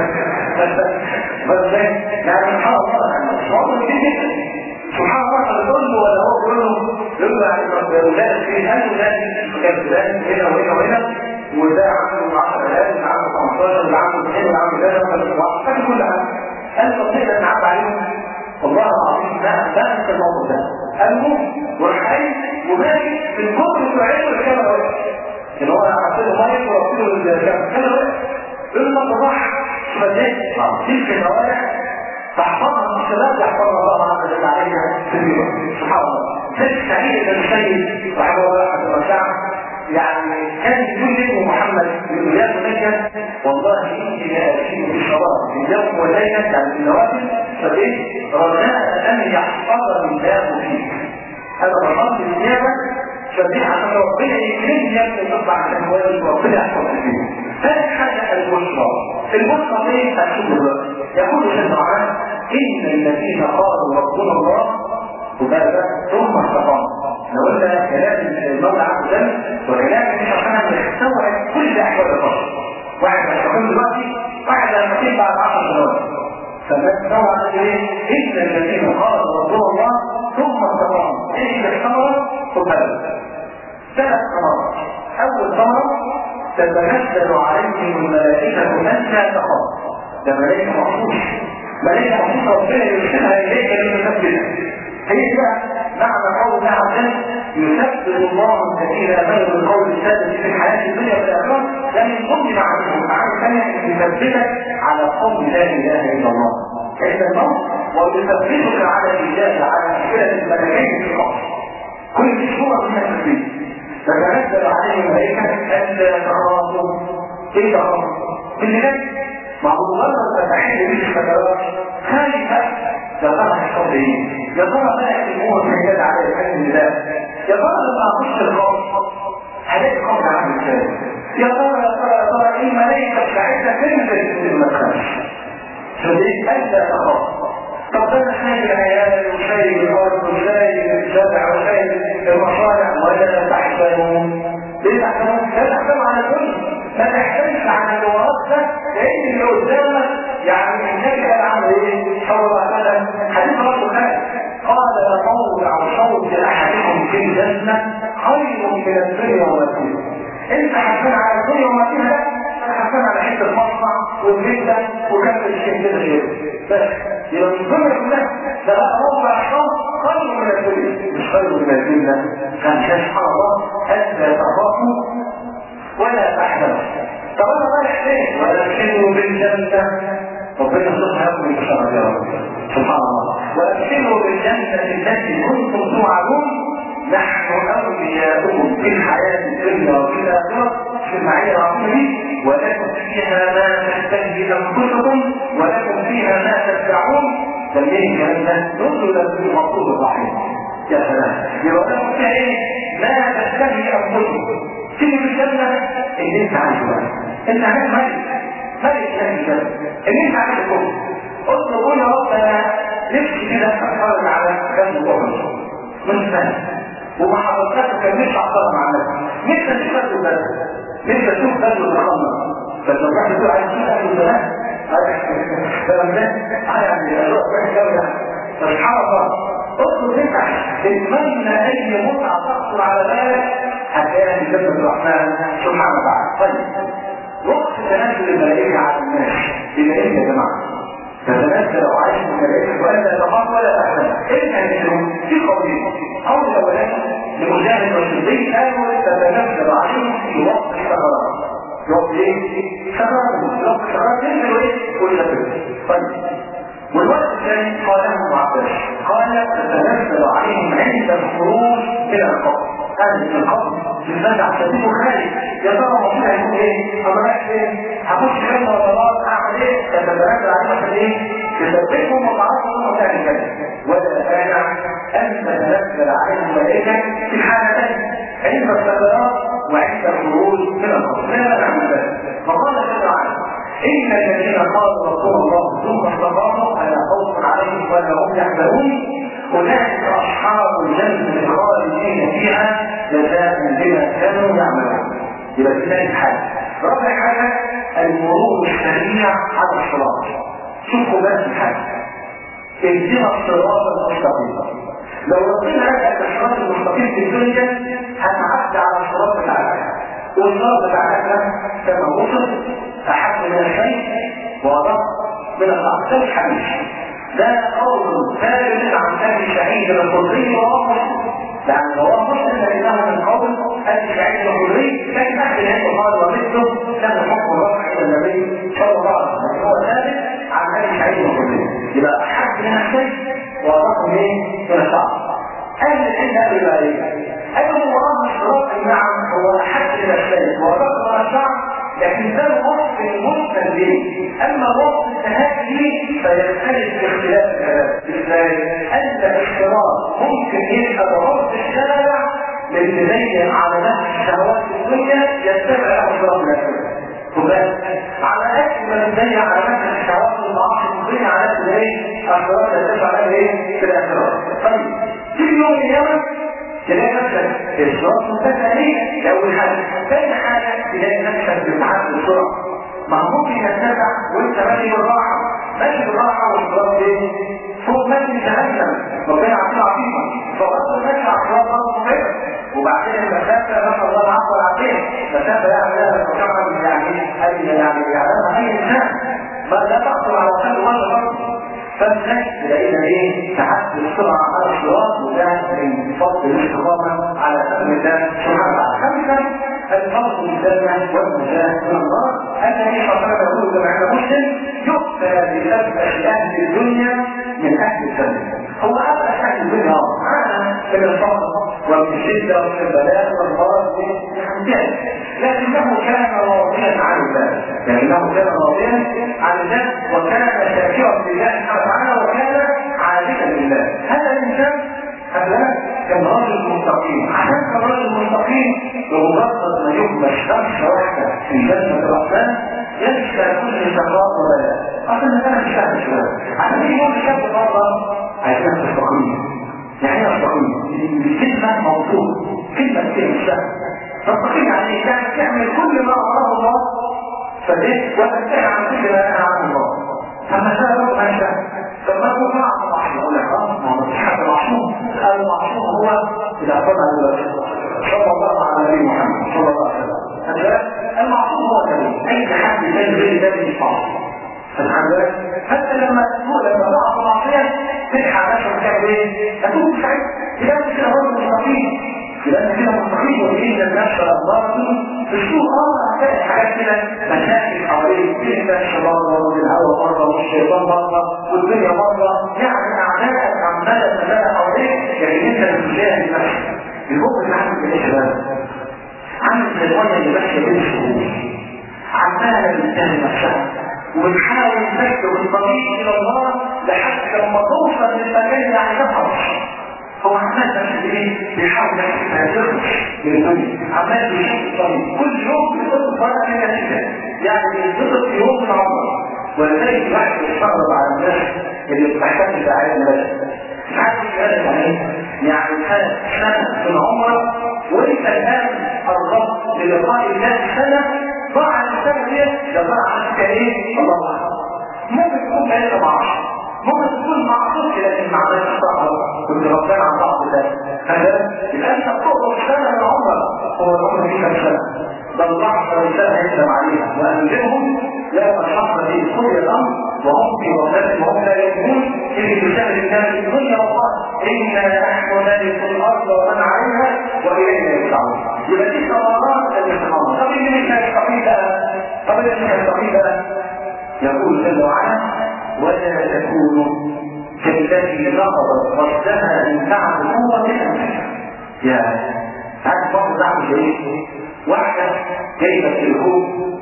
بس ازاي؟ يعني سبحان الله يعني مش موضوع كتير جدا سبحان الله قد يقول له ولا هو يقول له يقول له يعني طب ولاد في هل ولاد كان فلان هنا وهنا وهنا وده عنده 10000 وده عنده 15 وده عنده 2 وده عنده كذا فاكر كل حاجه قال له طيب انا عدى عليهم والله العظيم ما ما انت الموقف ده المهم والحي وماشي من كتر الوعي والكلام ده ان هو عطيه ميه ورسوله الكلام ده يقول له صباح فلان تلك النوائح تحفظها الشباب يحفظها الله عز وجل عليها في اليوم سبحان الله سيد سعيد بن المسيب رحمه الله عز وجل يعني كان يقول له محمد بن يا بني والله اني لا اشيء بالشراب في اليوم والليله يعني في النوافل فايه رجاء ان يحفظني الله فيك انا بحط النيابه فدي عشان ربنا يكرمني يا ابني تطلع عشان كويس وربنا يحفظك فيه ثالث حاجه البشرى البشرى ايه الشكر يقول الشيخ معاذ ان الذين قالوا ربنا الله وبعد ثم استقاموا لو قلنا كلام المولى عز وجل وكلام النبي صلى الله عليه وسلم يستوعب كل احوال البشر واحد هيستقيم دلوقتي واحد هيستقيم بعد 10 سنوات فبالتوعى ايه؟ ان الذين قالوا رسول الله ثم استقاموا ايه الثمره؟ خد بالك ثلاث ثمرات اول ثمره تتنزل عليهم الملائكه ان لا تخافوا ده ملائكه مخصوص ملائكه مخصوص ربنا يرسلها اليك لتثبتك هي بقى معنى قول الله عز وجل يثبت الله الذين امنوا بالقول الثابت في الحياه الدنيا والاخره ده من ضمن معانيه معاني ثانيه يثبتك على قول لا اله الا الله عند الموت ويثبتك على الاجابه على اسئله الملكين في القبر كل دي صوره من التثبيت فتنزل عليهم الملائكه الا تخافوا ايه تخافوا؟ اللي جاي ما هو مجرد فتحين بيش الفترات خايفه يا ترى هيحصل ايه؟ يا ترى بقى الامور محتاجه على الحمد لله يا ترى لما اخش الخوف هلاقي الخوف عامل ازاي؟ يا ترى يا ترى يا ترى ايه الملائكه بتاعتها تنزل من ما تخافش فدي الا تخاف طب انا شايل العيال وشايل الارض وشايل الزرع وشايل المصانع ولا تحزنون ليه تحزنون؟ لا تحزنوا على الكل ما تحزنش على اللي وراك ده لان اللي قدامك يعني النبي قال عنه ايه؟ صلى الله عليه وسلم حديث رسول الله قال موضع صوت احدكم في الجنه خير من الدنيا وما فيها انت حزن على الدنيا وما فيها انا حزن على حته مصنع والبيت وكمل الشيء كده غير بس يبقى من الدنيا كلها ده بقى موضع صوت خير من الدنيا مش خير من الجنه كان سبحان الله الا تخافوا ولا تحزنوا طب انا رايح فين وادخلوا بالجنه ربنا سبحانه من الشر يا رب سبحان الله وادخلوا بالجنه التي كنتم توعدون نحن اولياؤكم في الحياه الدنيا وفي الاخره في المعيه العظيمه ولكم فيها ما تشتهي انفسكم ولكم فيها ما تدعون سميه الكلام ده نزلا بالمطلوب الرحيم يا سلام يبقى لكم فيها ايه؟ ما تشتهي انفسكم تيجي في الجنة اللي انت عايزه بقى انت عايز ملك ملك في الجنة اللي انت عايزه كله قلت له قول يا رب انا نفسي كده اتفرج على جنب احد من سنة وما حضرتك كان نفسي احضر مع الناس نفسي اشوف بدر نفسي اشوف بدر محمد فلما الواحد يقول عايز اشوف اهل الزمان فلما يعني الروح وحش قوي سبحان الله اطلب انت تتمنى اي متعه تخطر على بالك هتلاقيها في جنة الرحمن سبحانه وتعالى طيب وقت تنزل الملائكة على الناس يبقى ايه يا جماعة؟ تتنزل وعايش الملائكة ولا تخاف ولا تحزن ايه هنزلوا؟ في قولين قول الاولاني لمجاهد والصديق قالوا تتنزل عليهم في وقت السكرات وقت ايه؟ سكرات وقت السكرات ينزلوا ايه؟ كل ده طيب والوقت الثاني قاله ابن عباس قال تتنزل عليهم عند الخروج الى القبر هذا من القبر لماذا عشان خارج يا ترى المفروض هيكون ايه؟ انا رايح فين؟ هخش جنه ولا لا؟ اعمل ايه؟ تتنزل عليهم عشان ايه؟ تثبتهم وتعرفوا انهم تعمل كذا ولا مانع ان تتنزل عليهم الملائكه في حالتين عند السكرات وعند الخروج من القبر لا مانع من ذلك فقال جل وعلا إن الذين قالوا رسول الله ثم استقاموا فلا خوف عليهم ولا هم يحزنون أولئك أصحاب الجنة خالدين فيها جزاء بما كانوا يعملون يبقى في ثالث حاجة رابع حاجة المرور السريع على الصراط شوفوا بس حاجة اهدنا الصراط المستقيم لو ربنا رجع الصراط المستقيم في الدنيا هنعدي على الصراط بتاع الآخرة والصراط بتاع الآخرة كما وصف أحب من الشيء وأدق من الأرض ده مش حديث ده قول ثابت عن أبي سعيد الخدري وهو مسلم لأن هو مسلم لأنه من قول أبي سعيد الخدري لكن أهل العلم قال ومثله كان حكم الرفع إلى النبي صلى الله عليه وسلم هو ثابت عن أبي سعيد الخدري يبقى أحب من الشيء وأدق من الشعب أهل العلم قالوا بقى إيه؟ قالوا هو أمر الصراط نعم هو أحب من الشيء وأدق من الشعب لكن ده الوصف المسلم ليه اما وصف التهدي فيختلف باختلاف الكلام ازاي انت اختلاط ممكن يبقى بغض الشارع لان زي علامات الشهوات في الدنيا يتبع له صراط الاخره وبس على اكمل زي علامات الشهوات والمعاصي في الدنيا علامات الايه الصراط يتبع له ايه في الاخره طيب تيجي يوم القيامه تلاقي نفسك الصراط منتهى عليه دي اول حاجه ثاني حاجه تلاقي نفسك بتعدي بسرعه ما ممكن يتبع وانت ماشي بالراحه ماشي بالراحه والصراط ايه فوق ماشي جهنم ربنا يعطينا عظيمه فبرضه ماشي على الصراط برضه كده وبعدين المسافه نسال الله العفو والعافيه مسافه يعني لا تتكرر يعني اي يعني يعلمها اي انسان ما لا تقدر على قلب ولا برضه فالناس تلاقينا ايه تعدي السرعه على الصراط وده من فضل الاستقامه على سبيل الله سبحانه وتعالى خمسا الفضل الجنه والنجاه من الله الذي حصل يقول كما عند مسلم يؤتى بسبع اهل الدنيا من اهل الجنه هو ابدا اهل الدنيا معانا من الفضل ومن الشده ومن البلاء والمرض لكنه كان راضيا عن الله لكنه كان راضيا عن الله وكان شاكرا لله سبحانه وتعالى وكان عابدا لله هذا الانسان هذا كان راجل مستقيم عشان كان راجل مستقيم بمجرد ما يكبش خمسه واحده في جنه الرحمن ينسى كل شقاء وبلاء اصلا كان مش فاهم شويه عشان يجي يوم الشاب بره عايزين تستقيم يعني ايه تستقيم؟ كلمه موضوع كلمه كده مش فاهم تستقيم يعني يعني تعمل كل ما امره الله فليه وتنتهي عن كل ما نهى عنه الله فما شاء الله ما شاء فما هو معصوم معصوم يقول لك اه ما هو مفيش حد معصوم المعصوم هو اذا قلنا صلى الله على نبي محمد صلى الله عليه وسلم المعصوم هو النبي اي حد تاني غير النبي مش معصوم سبحان الله حتى لما تقول لما تقع في معصيه تلحق نفسك تعمل ايه؟ تتوب سعيد يبقى انت كده برضه مستقيم يبقى انت كده مستقيم وتجيب النفس الله في السوق اه هتلاقي حاجات كده مشاكل حواليك في النفس بره والهواء بره والشيطان بره والدنيا بره يعني اعدائك عماله تلاقي حواليك لكن انت اللي بتجاهد نفسك المؤمن عامل كده شباب عامل زي الميه اللي ماشيه بين الشهور عماله بتجاهد نفسها وبتحاول تسلك الطريق الى الله لحد لما توصل للمكان اللي عايزها هو عمال بس ايه بيحاول يحسن من الدنيا عمال بيشوف الطريق كل يوم بيطلب فرق من الاشياء يعني بيطلب في يوم من عمره ولذلك الواحد يستغرب على الناس اللي بتحتاج لدعايه البلد مش عارف الكلام يعني ايه يعني خد سنه من عمرك وانت الان قربت للقاء الله سنه ضاع الانسان ديت ده ضاع عنك ايه الله اعلم ممكن تكون بعيده مع ممكن تكون معصوم لكن ما عملش صح كنت غفلان عن بعض الله هذا يبقى انت بتقرب سنه من عمرك هو العمر فيه كم سنه ده اللحظه الانسان هيسلم عليها وانزلهم لا اللحظه دي قضي الامر وهم في وفاه وهم لا يؤمنون في كتاب الله في الدنيا والله انا نحن نرث الارض ومن عليها والينا يرجعون يبقى دي ثمرات الاستقامه طب اللي مش هيستقيم بقى طب اللي مش هيستقيم بقى يقول جل وعلا ولا تكونوا كالتي نقضت غزلها من بعد قوة أنفسها يا هذا بعض دعم شريك واحدة جايبة تليفون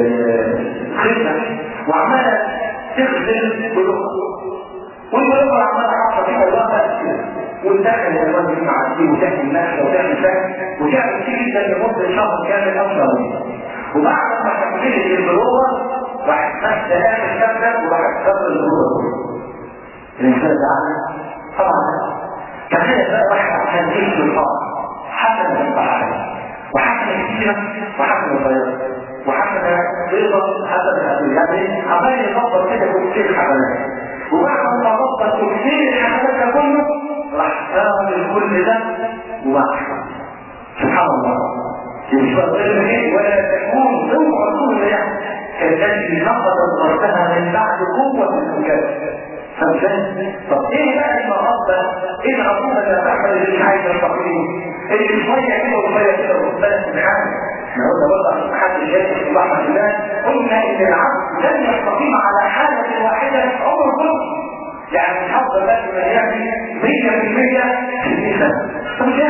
لخدمة وعمالة تخزن بلوغة والبلوغة عمالة حاطة فيها الوقت وتدخل الواد دي مع دي وتعمل نشرة وتعمل فهم وتعمل كتير جدا لمدة شهر كامل أو شهرين وبعد ما تكملت البلوغة راح تمشي آخر شهر وراح تكمل البلوغة الإنسان ده عمل طبعا كان بقى واحد عشان يجي الفرق حسن الصحابة وحسن كثيرا وحسن البياض وحسن رضا حسن الأبي يعني عمال يفضل كده كتير الحسنات وبعد ما فضل كتير الحسنات ده كله راح تعمل كل ده وبعد سبحان الله مش بقدر ايه ولا تكون اوعى تكون يعني كالتي نقضت ضربها من بعد قوة المكافأة فمشان طب ايه بقى المرضى ايه العقوبة اللي هتحصل اللي مش عايز التقليد اللي شوية كده وشوية كده وربنا سبحانه احنا قلنا برضه عشان حد جاي في رحمة الله قلنا ان العبد لن يستقيم على حالة واحدة عمر كله يعني مش هفضل بقى ما يعمل 100% في سنة طب مش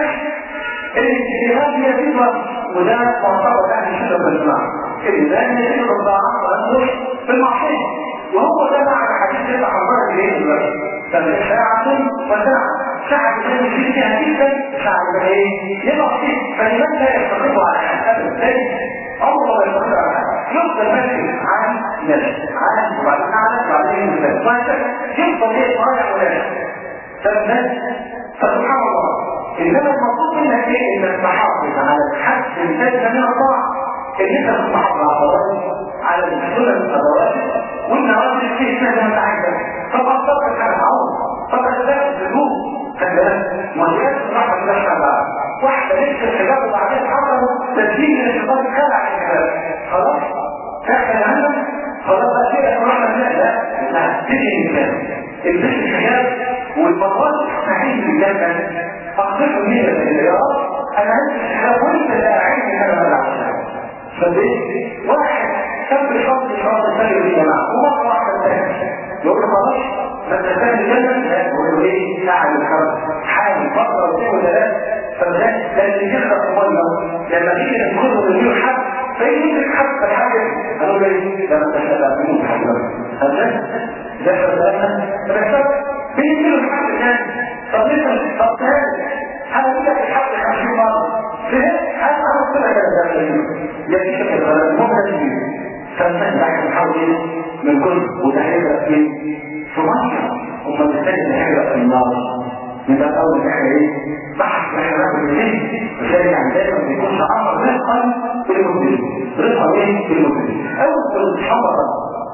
الاجتهاد هي فكرة وده معتبر يعني شبه بالجماعة الإنسان يجب الضاعة وأنه في المعصية وهو ده معنى حديث يطلع عن مرة إليه دلوقتي فالساعة وساعة ساعة الإنسان يجب فيها جدا ساعة اللي ايه يبقى فيه فلمن لا يستقر على حد أبدا عمره ما يستقر على حد يفضل ماشي عن نفسه عن وبعدين عن وبعدين نفسه وهكذا يفضل ايه طالع وناشئ فالناس فسبحان الله انما المطلوب منك ايه انك تحافظ على الحد الفاتح من الطاعه ان انت تحافظ على الضوابط على السنن الضوابط والنوافل فيه سنه انت عايزها طبعا طبعا كان معروف طبعا ده الذنوب خلي بالك مريات الرحمه الله تعالى واحده لبس الحجاب وبعدين حصل تسجيل الانشطار خلع الحجاب خلاص تحت الهندم خلاص بقى كده الرحمه الله لا لا تيجي الانسان البس الحجاب والمطوات صحيح بالله أقصد مين يا رب أنا عندي الحجاب وانت لا أعيني أنا ولا أعيني فبيه واحد سب شرط شرط الفجر الجماعة ومرة واحدة ثانية يقول له خلاص ما انت فاهم الجنة لا يقول له ايه ساعة الحرب حامل فترة واثنين وثلاث فده ده اللي يخلق مية لما تيجي تنقذه من مية حد فيجي الحد فالحاجة قالوا له ايه ده ما انت شباب مين حضرتك هذا ده فلسفة فلسفة بيجي له الحد الثاني طب انت طب ثاني انا بقول لك الحد 50 مرة فهمت هل انا كده كده يجي شكل غلط ممكن فالناس بعد نحاول من كل وتحرير في في مصر هم بيستجد نحرق في النار يبقى اول حاجه ايه بحث محرقه بالليل وشارع عن ذلك ما بيكونش عمر رزقا بالمسلمين رزقا ايه بالمسلمين اول حمرة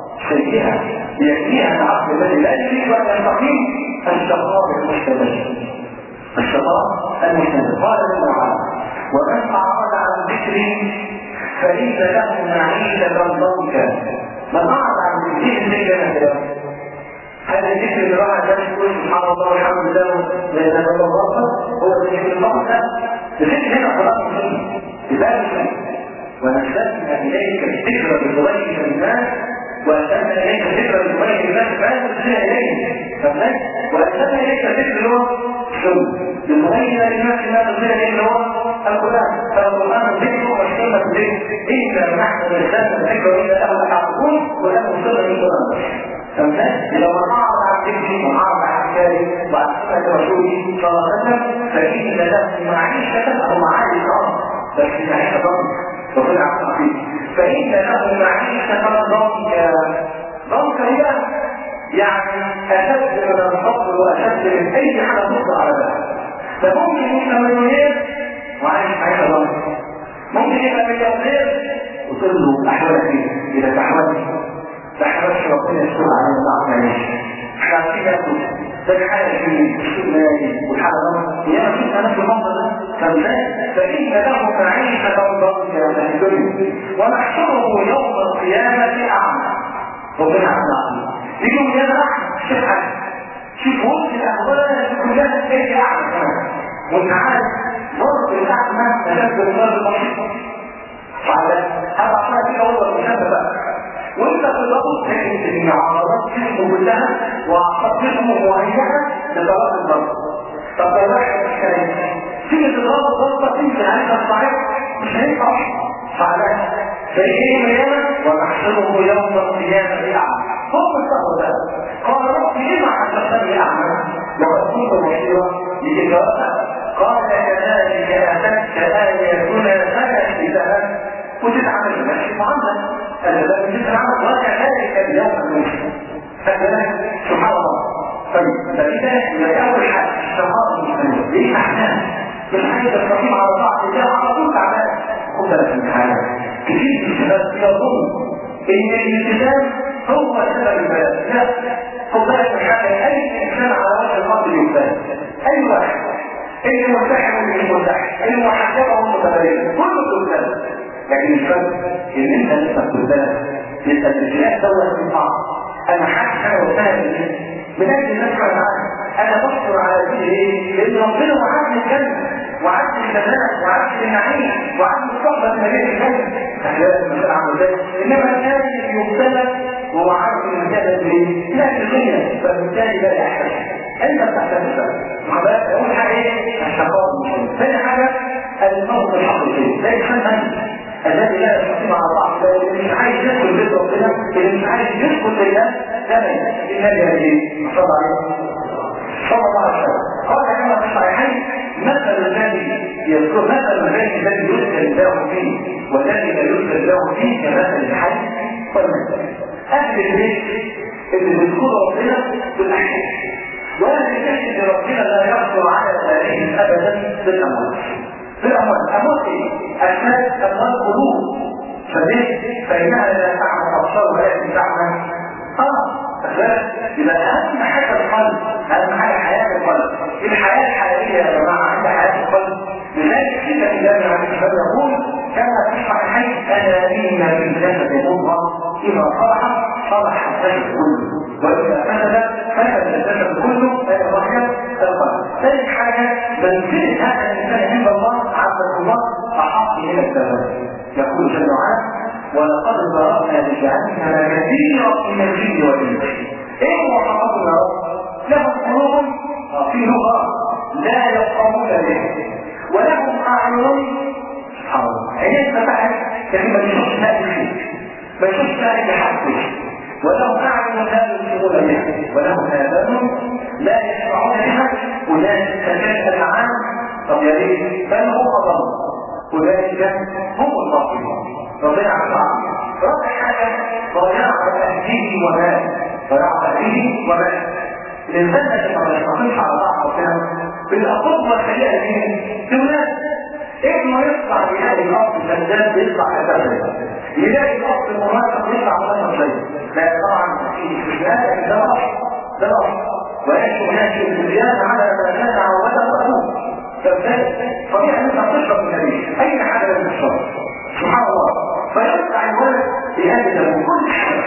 سيئة يأتيها العبد الذي لا يريد ان يستقيم الشقاء المستمر الشقاء المستمر قال الله ومن اعرض عن ذكري فليس له معيشة ضنكا من أعرض عن الذكر ذكر هذا الذكر اللي راح ده يقول سبحان الله والحمد لله لأن هذا الله هو الذكر المقصد الذكر هنا خلاص مهم لذلك ونسلنا إليك الذكر بتبين الناس وأنزلنا إليك الذكر بتبين الناس فلا ترسل إليه فهمت؟ وأنزلنا إليك الذكر اللي هو سنة لنبين للناس ما تنزل إليه اللي هو القرآن فالقرآن الذكر والسنة الذكر إذا نحن نزلنا الذكر وإذا له تعبدون وله سنة من القرآن فهمت؟ إذا من أعرض عن ذكري وأعرض عن كتابي وعن سنة رسولي صلى الله عليه وسلم فإن له معيشة أو معايش أرض بس معيشة أرض وكل عقل فيه فإن له معيشة ضنكا ضنكا هي يعني أشد من الفقر وأشد من أي حاجة تخطر على بالك ده ممكن يبقى مليونير وعايش حياة ضنكا ممكن يبقى مليونير وصل له أحوال فيه إذا تحولت تحولت ربنا يستر على الله معيش احنا عارفين ناكل ده الحالة في السوق مالي والحالة ضنكا هي ما فيش نفس المنظر ده فمثال فإن له معيشة ضنكا في الدنيا ونحشره يوم القيامة أعمى ربنا عنا يجوا من هذا أحمد شوف حاجة شوف وسط الأهوال كلها إيه أعمى كمان وانت عارف ضرب الأعمى تشبه الضرب البسيط وعلى هذا عشان كده هو المشبه بقى وانت كلها تضرب تجد ان عضلات جسمه كلها واعصاب جسمه مهيئه لضرب الضرب طب لو واحد كان تيجي تضرب ضربه تمشي عليها الصحيح مش هينفع فعلا فإيه ميانا ونحشره يوم القيامة أعمى هم الصبر ده قال رب لما حشرتني أعمى وقد كنت بصيرا لإجابة قال كذلك أتتك آياتنا فنسيتها وتتعمل بنفس المعاملة الذي تتعمل وكذلك اليوم المسلم فكذلك سبحان الله طيب فإذا يتأول حد الشهر المسلم ليه أحسان مش حاجة تستقيم على بعض ده على طول تعبان خد بالك من حاجة كثير من الشباب يظن ان الالتزام هو سبب البلاء لا خد بالك من حاجة اي انسان على وجه الارض يبتلى اي واحد المرتاح واللي مرتاح المحجبة والمتبرجة كله بتبتلى لكن الفرق ان انت لسه بتبتلى لسه الابتلاء دوت من بعض انا حاسس انا وفاهم من اجل الناس معانا انا بشكر على دي ايه؟ لان ربنا وعدني الجنه وعدني الجنات وعدني النعيم وعدني الصحبه ما بين الجنه احيانا المسألة عامل ازاي؟ انما الثاني يبتلى وهو عارف ان الجنه ايه؟ لا الدنيا فبالتالي لا يحتاج انت بتحتاج وحضرتك اول حاجه ايه؟ الشقاء المسلم ثاني حاجه الموت الحقيقي ده انسان الذي لا يستطيع على بعض اللي مش عايز يدخل بيت ربنا اللي مش عايز يدخل لله ده ما النبي قال ايه؟ صلى عليه صلى الله عليه وسلم قال كما في الصحيحين مثل الذي يذكر مثل الذي الذي يذكر الله فيه والذي لا يذكر الله فيه كمثل الحي والمثل اهل البيت اللي بيذكروا ربنا بالاحياء واهل البيت اللي ربنا لا يقدر على ذلك ابدا بالاموال بالاموال اموال ايه؟ اسماء اموال قلوب فليه؟ فانها لا تعمل ابصار ولكن تعمل اه يبقى اهم حاجه القلب اهم حاجه حياه القلب الحياه الحقيقيه يا جماعه عند حياه القلب لذلك كده النبي عليه الصلاه يقول كما في الصحيحين انا منا في الجنه مضغه اذا صلح صلح الجسد كله واذا فسد فسد الجسد كله فهي ضحيه القلب ثالث حاجه منزله هذا الانسان عند الله عز الله احق من الثبات يقول جل وعلا ولقد ضربنا لجهنم كثيرا من الجن والانس ايه هو حققنا لهم قلوب في لغه لا يفقهون بها ولهم اعين سبحان الله عينين فتحت لكن ما يشوفش هذه الشيء ما يشوفش هذه حقه ولهم اعين لا يبصرون بها ولهم اذان لا يسمعون بها اولئك كذلك العام طب يا ريت بل هم ضل اولئك هم الظالمون ربنا عز رابع حاجة ضياع أهله ومال ضياع أهله ومال الإنسان الذي ما يستطيعش على بعض ربنا بالأقوى والخليئة دي تولاد ابنه يطلع يلاقي الأرض الزلزال بيطلع أساسا يلاقي الأرض المناسب يطلع مناسب شيء لا طبعا في استثناء ده رأي ده رأي ويأتي هناك الزيادة على ما كان عودة وأبوه فبالتالي طبيعي أنت تشرب من الريش أي حاجة من الشرب سبحان الله فيطلع الولد بهذا من كل حاجة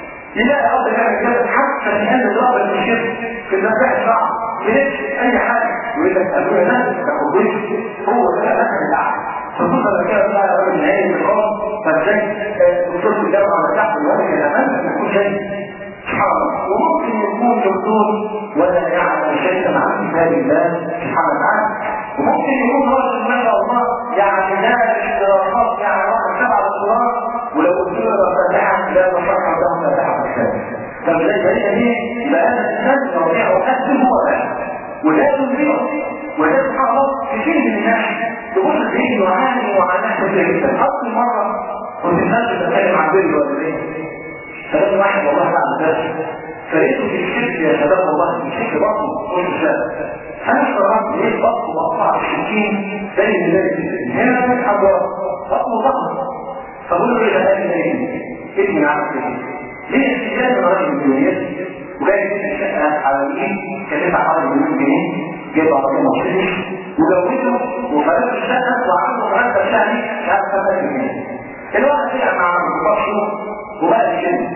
يلاقي أرض يعمل كذا حتى في هذا الأرض المشير في المساح الصعب يلبس أي حاجة ويقول لك أبويا ناس تاخد هو ده مثل الأعلى خصوصا لو كان بقى راجل نايم في الأرض فازاي دكتور في الجامعة ولا تحت الولد يتمنى يكون شيء سبحان الله وممكن يكون دكتور ولا يعلم شيئا عن كتاب الله سبحانه وتعالى وممكن يكون رجل ما شاء الله يعني لا اشتراكات يعني واحد سبع دكتورات ولو قلت له فاتحه لا تصح له فاتحه الثاني طب زي كده دي يبقى انا الانسان ربيع وقدم هو ده ولازم بيه وده سبحان الله كثير من الناس تبص تلاقيه يعاني وعاناه كثير جدا اصل مره كنت الناس بتتكلم عن بيت الوالدين فلان واحد والله بعد درس فريقه في الشرك يا شباب والله في الشرك بطنه مش شاب انا استغربت ليه بطنه مقطع الشركين زي ذلك هنا فتح ابواب بطنه ضخم فقول له ايه ده ايه ابني عارف كده ليه استجابه راجل مليونير وجاي يجيب الشقه على الايد كلفها حوالي مليون جنيه جايب عربيه مرسيدس وجوزه وفرق الشقه وعنده مرتب شهري مش عارف 5000 جنيه الواحد طلع مع مصطفى وبقى يشد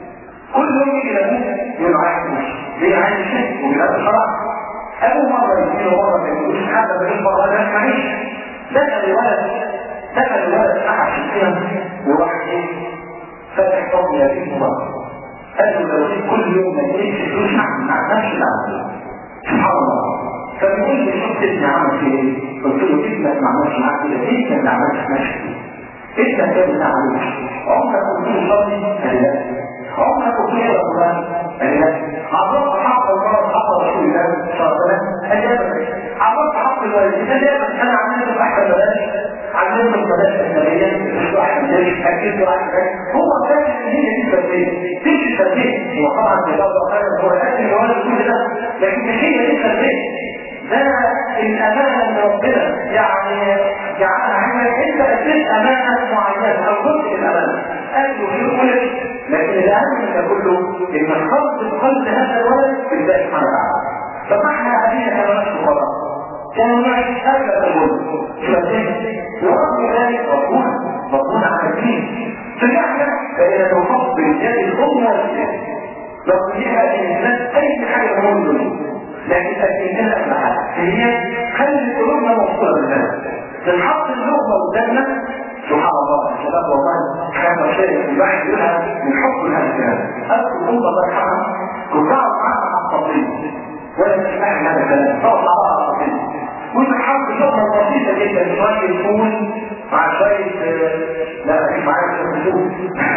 كل يوم يجي لابوه يقول له عايز فلوس ليه عايز يشد وبيلاقي الشرع ابوه مره يديله مره ما يقولوش حتى بقيت مره ده معلش دخل الولد دخل الولد احد السنه وراح ايه فتح فضل يتيم مبارك قال له لو جيت كل يوم ما يجيش فلوس مع نفس العمل سبحان الله فبيقول لي شفت ابني عمل في ايه؟ قلت له ابنك ما عملش معاك كده انت اللي عملت في نفسك انت اللي ما عملتش عمرك قلت له صلي قال لا عمرك قلت له يا فلان قال لا عرفت حق الله حق رسول الله صلى الله عليه وسلم قال لا عرفت حق الوالدين قال لا انا عملت احسن بلاش علمت البلاش النبيه مش واحد ليش اكيد واحد هو فاهم ان هي دي التربيه مش التربيه هو طبعا في بعض الاحيان هو الاكل الوالد كل ده لكن مش هي دي التربيه ده الامانه اللي ربنا يعني جعلها عندك انت اديت امانه معينه او جزء من الامانه قال له لكن الاهم من ده كله ان الخلق قلب هذا الولد بالله سبحانه وتعالى فمعنى ابينا كما نفسه خلاص كانوا معي أغلب الولد شبابين ورغم ذلك ربنا ربنا على الدين فنحن فإن نحط بالجاد الأم والجاد لو فيها الإنسان أي حاجة مهمة لكن الإنسان أسمعها هي خلي قلوبنا مبسوطة بالله تنحط اللغمة قدامنا سبحان الله الشباب والله كان شيء الواحد يقولها من حب لها الكلام أذكر أمة الله يرحمها كنت أقعد معاها على التطبيق ولا تسمع هذا الكلام تقعد مع بعض على التطبيق وتحط لغمة بسيطة جدا شوية فول مع شوية لا مش معايا شوية فول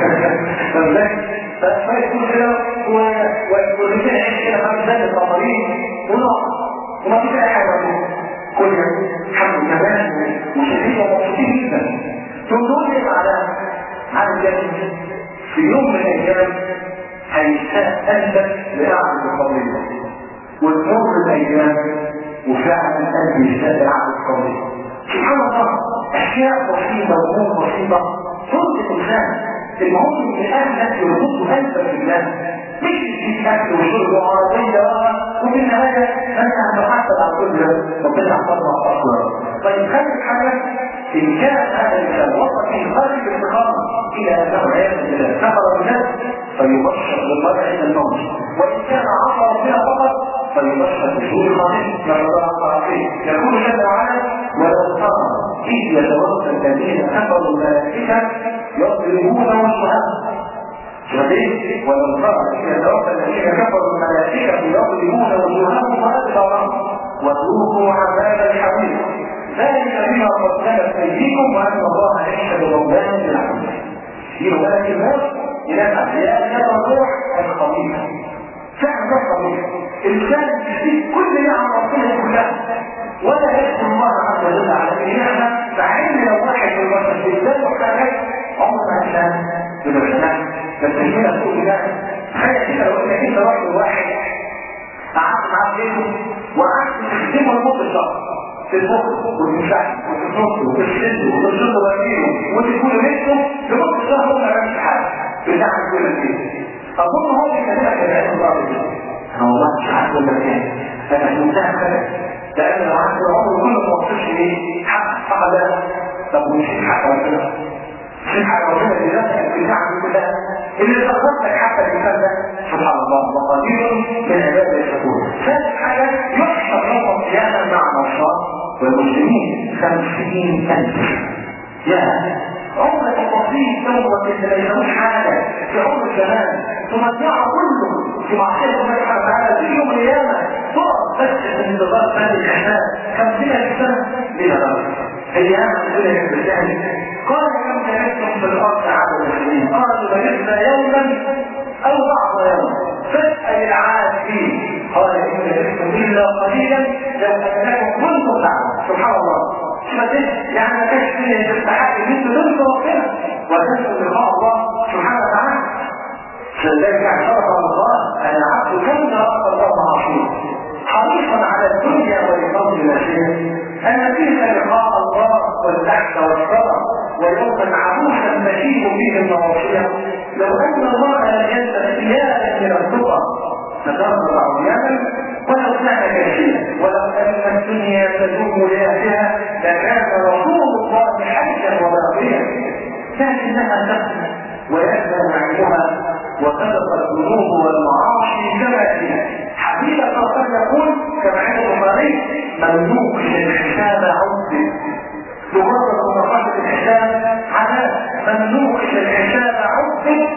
فشوية فول كده ورجل عيش كده خمس دقايق الطمارين ونقعد وما فيش أي حاجة كل الحمد لله وشديد ومبسوطين جدا تنظر على على الجنة في يوم من الأيام هيشتاق قلبك لقعدة القضية وتمر الأيام وفعلا القلب يشتاق لقعدة القضية سبحان الله أشياء بسيطة وأمور بسيطة صوت الإنسان المهم ان اهلك يربطوا قلبك بالله مش تجيب اكل وشرب وعربيه وفي النهايه انت هتحاسب على كل ده ربنا يحفظنا اصلا طيب خلي حاجه ان كان هذا الانسان وصل في خارج الاستقامه الى انه عياذا بالله سفر الناس فيبشر بالمرء عند الموت وان كان عصى ربنا فقط فيبشر بسوء خالص نسال الله العافيه يقول جل وعلا ولو ترى اذ يتوفى الذين كفروا الملائكه يضربون وجوههم شديد ولو ترى اذ يتوفى الذين كفروا الملائكه يضربون وجوههم وادبارهم وذوقوا عذاب الحريق ذلك بما قدمت ايديكم وان الله يشهد ربنا بالعدل يبقى بالك الناس ينفع يا الروح الخبيثه فعلا ده خبيث الانسان يشتري كل نعم ربنا كلها ولا يشكر الله عز وجل على النعمه مع ان لو واحد من البشر بالذات وحاجات عمر ما كان بنفسنا بس هنا تقول لا تخيل كده لو انك انت رحت واحد قعدت معاه في بيته وقعدت تخدمه لمده شهر في المخ والمشاعر وفي النص وفي الشد وفي الشد وفيه وتكون نفسه لمده شهر ما عملش حاجه بتعمل كل البيت اظن هو بيكلمك العلم الله انا والله مش عارف ولا ايه انا في منتهى الخلل لان لو عندي العمر كله ما وصلش ليه حق حق ده طب مش حق ربنا مش حق ربنا اللي نفسك في النعم كلها اللي ذكرتك حتى الانسان ده سبحان الله وقدير من عباده الشكور ثالث حاجه يحشر يوم القيامه مع النصارى والمسلمين خمسين الف يا عمرك البسيط دوت اللي ما يسموش حاجه في عمر الزمان تمتعه كله في معصيه الله سبحانه وتعالى في يوم القيامه تقف بس في انتظار هذه الاحسان خمسين الف سنه ليه بقى؟ ايام الدنيا كانت بتعمل قال كم لبثتم في الارض عدد السنين قالوا لبثنا يوما او بعض يوم فاسال العادين قال ان لبثتم الا قليلا لو انكم كنتم تعلمون سبحان الله يعني ما كانش فيه تستحق ان انتوا تنسوا ربنا وتنسوا لقاء الله سبحانه وتعالى فلذلك اعترف الله انا عبد كم رأى الله عظيم حريصا على الدنيا ولفضل الاشياء ان فيها لقاء الله والبحث والصبر ويوما عروسا تشيب فيه المواصية لو ان الله لم ينسى ثيابا من التقى لتنظر عريانا ولو كان كاشيا ولو ان الدنيا تدوم لاهلها لكان رسول الله حيا وباقيا لكنها تفنى ويبدا نعيمها وتبقى الذنوب والمعاصي كما هي حبيب الرسول يقول كما عند البخاري مملوك للحساب عبد مجرد مناقشه الحساب عذاب مملوك للحساب عبد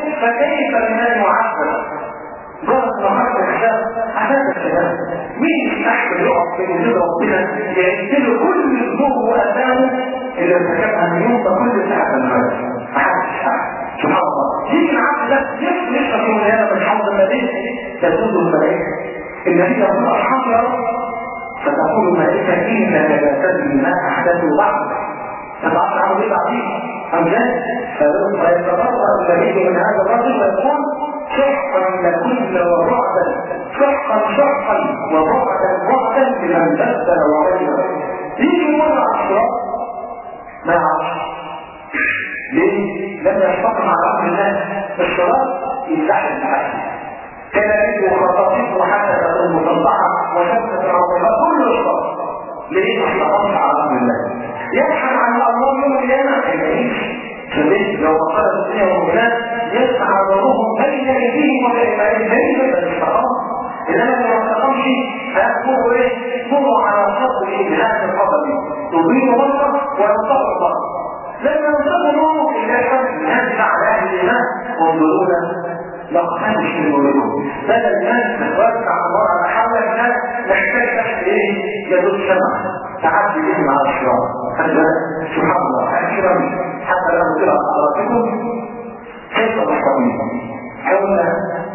كيف بمن يعذب ضرب نهار الحساب عذاب السلام مين يستحمل يقف في وجود ربنا يعدل كل الذنوب واثامه اللي ارتكبها من يوم كل ساعه من الغد محدش سبحان الله يجي العبد ده يشرب يشرب يوم القيامه من حوض النبي تزول الملائكه النبي يقول اصحاب يا رب فتقول الملائكه انك لا تدري ما احدثوا بعد فتعرف عنه ايه بعدين ام لا فيتبرأ النبي من هذا الرجل ويقول شحا لكل ورعدا شحا شحا وبعدا بعدا لمن بدل وغير يجي مرة عشرة ما يعرفش ليه؟ لم يشتغل مع رب الله الشراب يزحف الحسن كلامه وخطاطيف وحسنة المصدعة وشمسة العظيمة كله الشراب ليه؟ ما اشتغلش على رب الله يبحث عن الله يوم القيامة يعيش فليه لو قال الدنيا والبلاد يسعى نورهم بين ايديهم وبين ايديهم بل استقام انما لو استقامش هيكون ايه؟ مروا على شط هذا القدم تضيء بصر وينطق البصر لما ينطق نور الاخر ينزع على اهل الايمان وانظرونا لقد من نوركم بدل الناس تتوسع الله على حول الناس نحتاج بس ايه؟ يدل شمع تعدي بهم على الشرار سبحان الله اكرم حتى لو طلع حضراتكم كيف تستطيع قلنا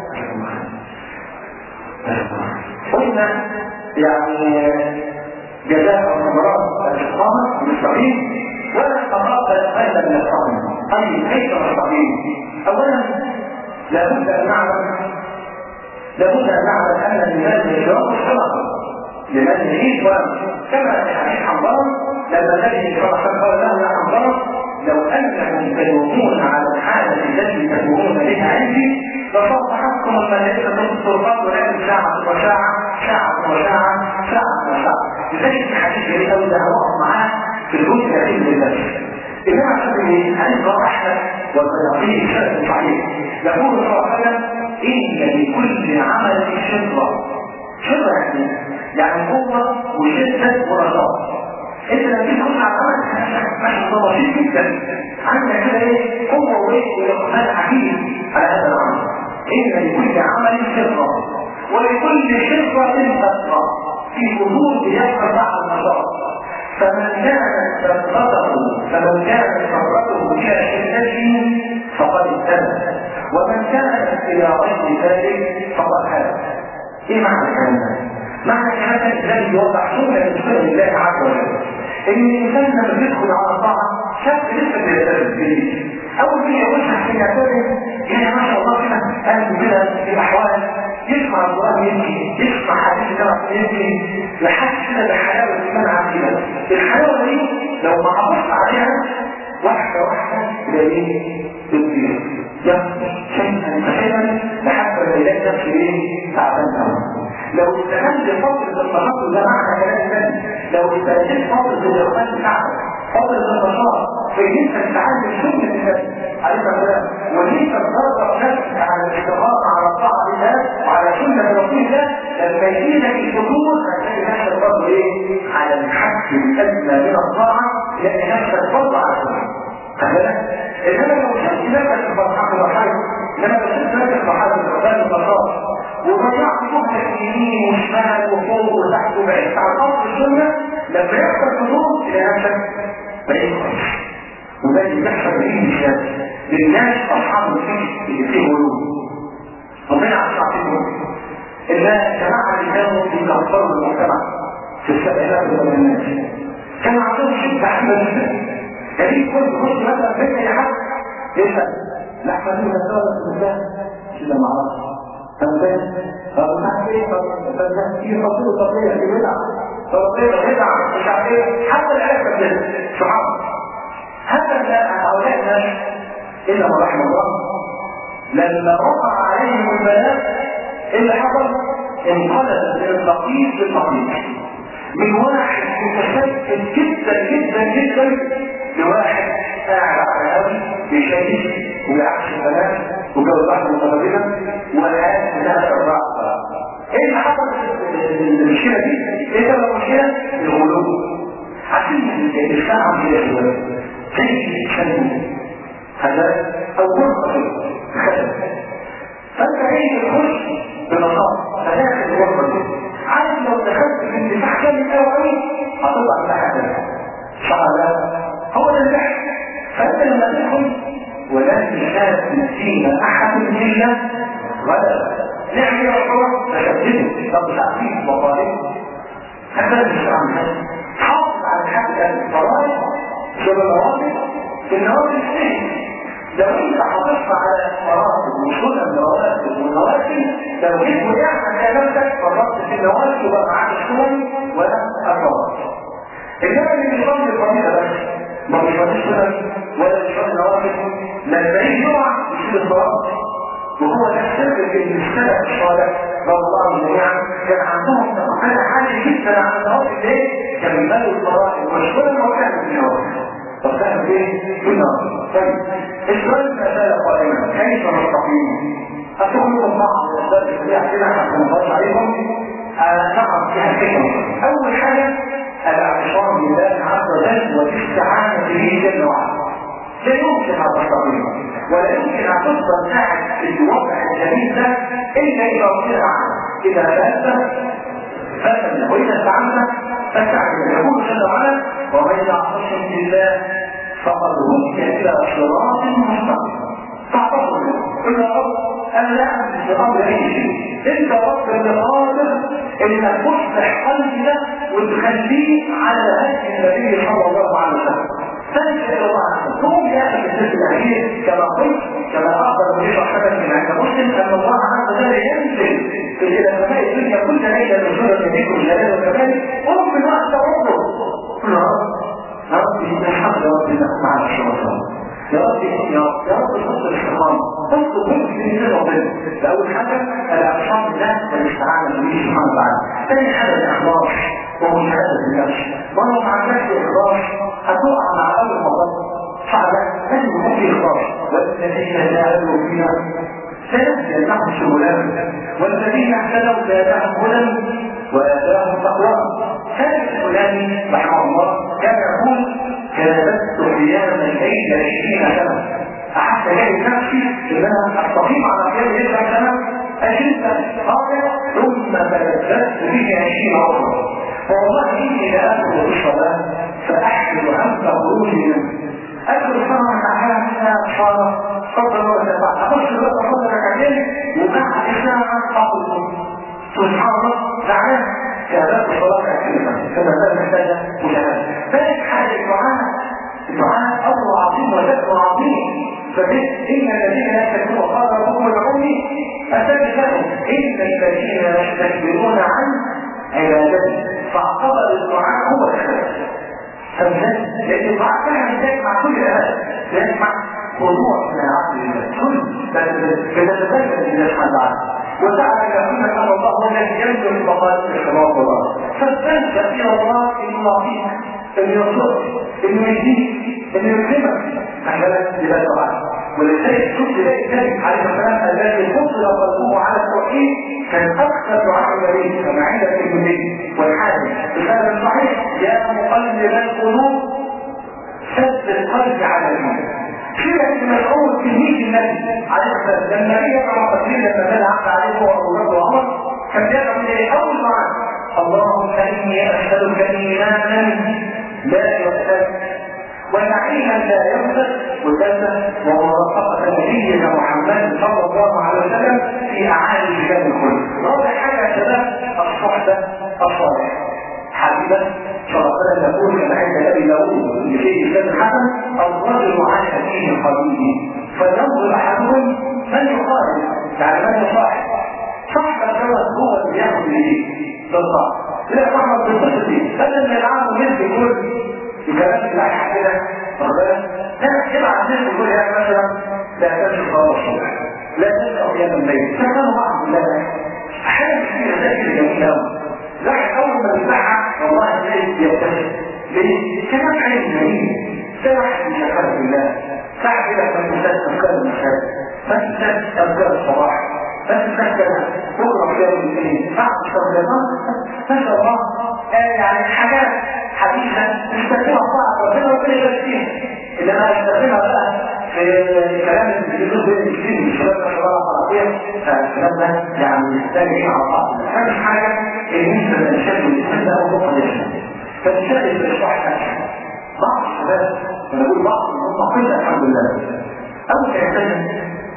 قلنا يعني جزاء الثمرات الاستقامه مستقيم ولا استقامه خيرا من الاستقامه طيب كيف نستقيم؟ اولا لابد ان نعلم لابد ان نعلم ان لمن يشرب الصلاه لمن يعيش كما في حديث حنظله لما النبي صلى الله عليه وسلم قال له يا حنظله لو انكم تدومون على الحاله التي تدومون بها عندي لصبحتكم الملائكه من الطرقات ولكن ساعه وساعه ساعه وساعه ساعه وساعه لذلك الحديث جميل قوي ده هنقف معاه في الجزء الاخير من الدرس إنما عشان هذا هو أحسن والبياقين شرط صحيح يقول صلى الله عليه وسلم إن لكل عمل شرة شرة يعني يعني قوة وشدة ونشاط انت لما تيجي تخش على العمل ما شاء الله بسيط جدا عندك كده ايه قوة وايه واقبال عجيب على هذا العمل ان لكل عمل شرة ولكل شرة فترة في حضور بيحصل بعد النشاط فمن كانت فترته فمن كانت فترته الى شدته فقد اهتم ومن كانت الى غير ذلك فقد هلك ايه معنى الكلام ده؟ معنى الكلام ده ازاي يوضح سنه لسنه الله عز وجل ان الانسان لما بيدخل على طاعه شاب لسه بيتدرب اول ما يقول عشان يعترف يعني ما شاء الله كده قلبه كده في الاحوال يسمع القران يمشي يسمع حديث كده يمشي يحس كده بحلاوه الايمان عندنا الحلاوه دي لو ما حافظت عليها واحده واحده تلاقيه بتطير شيئا فشيئا لحد ما يلاقي نفسه ايه تعبان قوي لو استغل فترة النشاط ده معنى كلام ثاني لو استغلت فترة الإخوان بتاعتك فترة النشاط في ان انت تتعلم سنة النبي عليه الصلاة والسلام وان انت تدرب نفسك على الاستقامة على الطاعة لله وعلى سنة رسول الله لما يجيلك الفتور هتلاقي نفسك برضه ايه على الحد الأدنى من الطاعة لأن نفسك برضه على السنة فهمت؟ انما لو شفت نفسك في مرحلة مرحلة لما لو شفت نفسك في مرحلة الإخوان النشاط وضيعت مهلك يمين وشمال وفوق وتحت وبعدت عن اصل السنه لما يحصل حدود الى نفسك بقيت كويس وده اللي بيحصل فيه الناس للناس اصحاب الفكر اللي فيه غلو ربنا عز وجل الناس جماعه اللي كانوا في الاخبار المجتمع في السبعينات والثمانينات كانوا عندهم شده عامه جدا يعني كل كل مثلا فكره يا حد يسال لا احنا دي مساله الا ما اعرفش فالناس فالناس ايه فالناس في خطوط طبيعية في بدع طبيعية بدع مش عارف ايه حتى العيال كده سبحان هذا هؤلاء الناس الا ما رحم الله لما وقع عليهم البلاء اللي حصل انقلب من اللطيف لللطيف من واحد متشكل جدا جدا جدا لواحد قاعد على الهوي بيشيش ويعكس البنات وجوز واحده متبادله والآن لا ترضى ايه اللي حصل المشكله دي؟ ايه سبب المشكله؟ الغلو عارفين الانسان عم يشتغل زي الكلب هذا او مرة تخيل إلا غدا نعمل يا رسول تشددوا طب مش عارفين مطالب هذا مش عارفين حافظ على الحاجة الفرائض شو النوافل في النوافل الشيء لو انت حافظت على مراتب وصول النوافل والنوافل لو جيت وقعت على نفسك فرطت في النوافل وبقى معاك السنن ولا الرواتب انما اللي بيصلي الفريضه بس ما بيصليش سنن ولا بيصلي نوافل لما يجي يقع يشيل الصلاه وهو ده السر في السلف الصالح رضي الله عنهم جميعا كان عندهم تفقد عالي جدا عن النوافل ليه؟ كان يملوا الفرائض والشغل ما كان في النوافل طب ده ايه؟ في النوافل طيب السؤال ما زال قائما كيف نستقيم؟ هتقولوا بعض الاسباب السريعه كده عشان ما نطولش عليهم نعم فيها فكره اول حاجه الاعتصام بالله عز وجل والاستعانه به جل وعلا لا يمكن ان تستقيم ولا يمكن ان تفضل قاعد في الوضع الجميل ده الا اذا رضيت عنه اذا فات فسد واذا استعنت فاستعن يقول جل وعلا ومن يعتصم بالله فقد هدي الى صراط مستقيم فاعتصم قل يا رب انا لا املك بامر اي شيء انت رب اللي قادر انك تصلح قلبي ده وتخليه على هدي النبي صلى الله عليه وسلم فانت الى الله عز وجل هم يا اخي الناس الاخير كما قلت كما اخبر النبي صلى الله عليه وسلم عند مسلم ان الله عز وجل ينزل في الى سماء الدنيا كل ليله من سوره ذكر الجلال والكمال وهم في الوقت تغضب قل يا رب يا رب الحمد يا رب انك مع الشرطه يا رب يا رب يا رب حط الاستقامه حط كل في ربنا فاول حاجه الاعتصام بالله والاستعانه بالله سبحانه وتعالى ثاني حاجه الاخلاص وهو شهاده النفس ولو ما عندكش اخلاص هتقع مع اول مطلب فعلا لازم يكون في اخلاص والذين جاهدوا فينا سنهدي لهم سبلنا والذين اهتدوا زادهم هدى واتاهم تقوى كان الفلاني رحمه الله كان يقول كذبت قيام الليل عشرين سنه احس جاي نفسي ان انا استقيم على قيام الليل سنه اجلس قاطع ثم تلذذت به عشرين عمرا فوالله اني لادخل في الصلاه فاحمل هم خروجي منه ادخل الصلاه تعالى منها صلاه صلى الله عليه وسلم اخش الوقت اصلي ركعتين وبعد ساعه اقول سبحان الله زعلان كذلك الصلاه عشرين سنه كما كان محتاجه مشاهده ثالث حاجه الدعاء الدعاء امر عظيم وذكر عظيم فبس ان الذين لا يستكبرون قال ربكم ادعوني استجب لهم ان الذين يستكبرون عن عبادتي فاعتبر الدعاء هو الخلاف فمثال لان الدعاء كان محتاج مع كل هذا يسمع خضوع من عقل الله كل بتتبين الى سبحانه وتعالى وتعالى يقول ان الله هو الذي ينزل المقاصد الشباب والله فاستنشا الى الله انه يعطيك انه يرزقك انه يهديك انه يكرمك احيانا يبقى الدعاء ولذلك كنت تلاقي النبي عليه الصلاه والسلام الذي فصل قلبه على التوحيد كان اكثر دعاء النبي كما عند الترمذي والحاكم بسبب صحيح يا مقلب القلوب ثبت قلبي على الايمان كده ابن مسعود تلميذ النبي عليه الصلاه والسلام لما النبي يقرا تقرير لما كان عقد عليه هو ابو بكر وعمر كان بيدعو اليه اول دعاء اللهم اني اسالك ايمانا لا يؤتى ونعيما لا يفسد وكذا ومرافقة نبينا محمد صلى الله عليه وسلم في أعالي الجنة الخلد. رابع حاجة يا شباب الصحبة الصالحة. حبيبا صلى الله عليه وسلم يقول كما عند ابي داوود لشيخ الاسلام الحسن الرجل عن اخيه قريبه فلينظر احدهم من يقارب يعني من يصاحب صاحب الجوز هو اللي ياخذ بايديه بالضبط لا صاحب بالضبط دي بدل ما يلعبوا مثل كل الكلام اللي كده واخد لا تبع الناس يقول يعني مثلا لا تمشي صلاه الصبح لا تمشي قيام الليل فكانوا بعض لا احيانا كتير زي جميل قوي لكن اول ما تسمعها والله ازاي يبتسم ليه؟ كلام علم جميل سمح بشكر الله ساعة كده في المساجد أذكار المساجد ما تنساش أذكار الصباح ما تنساش كده بكرة في يوم الاثنين بعد الشهر ما شاء الله آه يعني حاجات حديثة نستخدمها صعب ربنا ربنا يبارك اللي انا هستخدمها بقى في كلام الجزء بين الكتير من شباب الشباب العربية فالكلام ده يعني يحتاج على بعض أهم حاجة إن أنت الإنسان والإنسان ده هو نقطة الإنسان فالإنسان اللي بيشرح لك بعض الشباب أنا بقول بعض هم قلة الحمد لله أول كان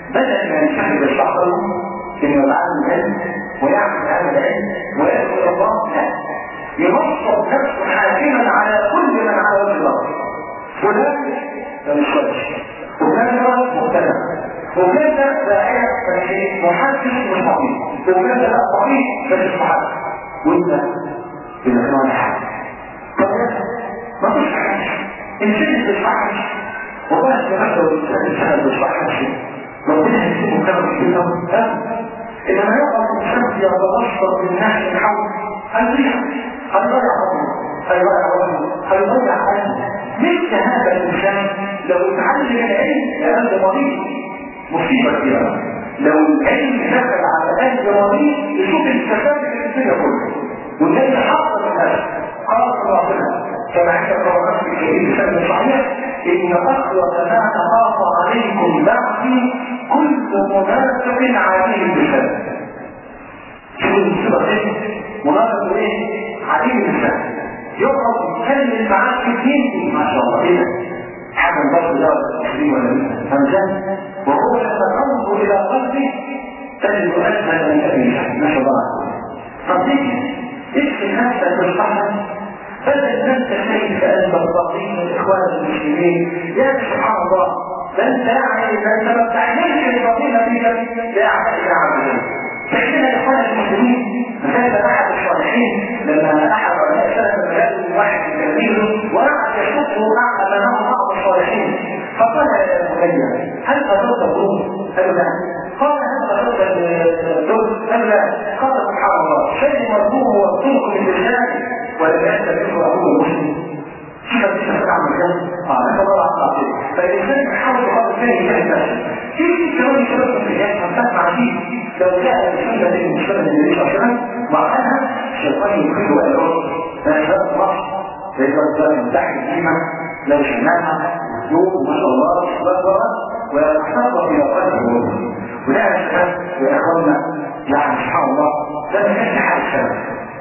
بدل ما ينشغل بالشعر انه يتعلم العلم ويعمل هذا العلم ويدعو الله لا ينصب نفسه حاكما على كل من على وجه الارض فلان ده مش كويس وكان ده مبتدع وكان ده داعية فشيء محدث مش طبيعي وكان ده طبيعي فمش محدث وانت إذا كان ولا حاجة طب ما فيش حاجة انسان مش حاجة وبس نفسه الانسان مش حاجة ربنا يسيبه كما كده إذا ما يقع الإنسان يتبصر من ناحية الحول هيضيع هيضيع عمره هيضيع عمره هيضيع حياته مثل هذا الإنسان لو اتعلم العلم لقلب مريض مصيبة كبيرة لو العلم دخل على قلب مريض يشوف الفساد في الدنيا كله والذي حصل هذا قال ربنا كما حكى القرآن في الكريم بسبب صحيح إن أخوة ما أخاف عليكم بعدي كل منافق عديم بسبب شوف المصيبة ايه؟ منافق ايه؟ عديم بسبب يقعد يتكلم معاك في الدين ما شاء الله ايه حاجة البطل ده ولا ولا همزان وهو لما تنظر إلى قلبه تجد أسهل من أبي ما شاء الله صديقي اكفي نفسك بالصحة بدل ما انت شايف قلب الضغيط والاخوان المسلمين يا سبحان الله ده انت يعني ده انت ما بتعملش الفضيلة دي لا اعتقد يا عبد فإننا الاخوان المسلمين مثال احد الصالحين لما احد علماء سلف المجال واحد كبير وقعد يشقه امامه بعض الصالحين فقال يا بني هل اردت الروم؟ قالوا لا قال هل اردت الدرس؟ قال لا قال سبحان الله شيء مرفوع والطرق من الرجال ولم يستمر أبوه مسلم كيف تستطيع عن الجنة؟ آه نسأل الله العافية فالإنسان يحاول بقدر الثاني يجاهد نفسه كيف كمان يشتغل في الجنة هنسمع فيه لو جاء بسنة المسلمة النبي صلى الله عليه وسلم وعنها الشيطان يدخل ويقول لا شباب مصر ليس الرجال من تحت الجيمة لو شمالها يوم ما شاء الله صدق ويحتفظ إلى قلبه وده يا شباب يا إخواننا يعني سبحان الله ده ما كانش حال السبب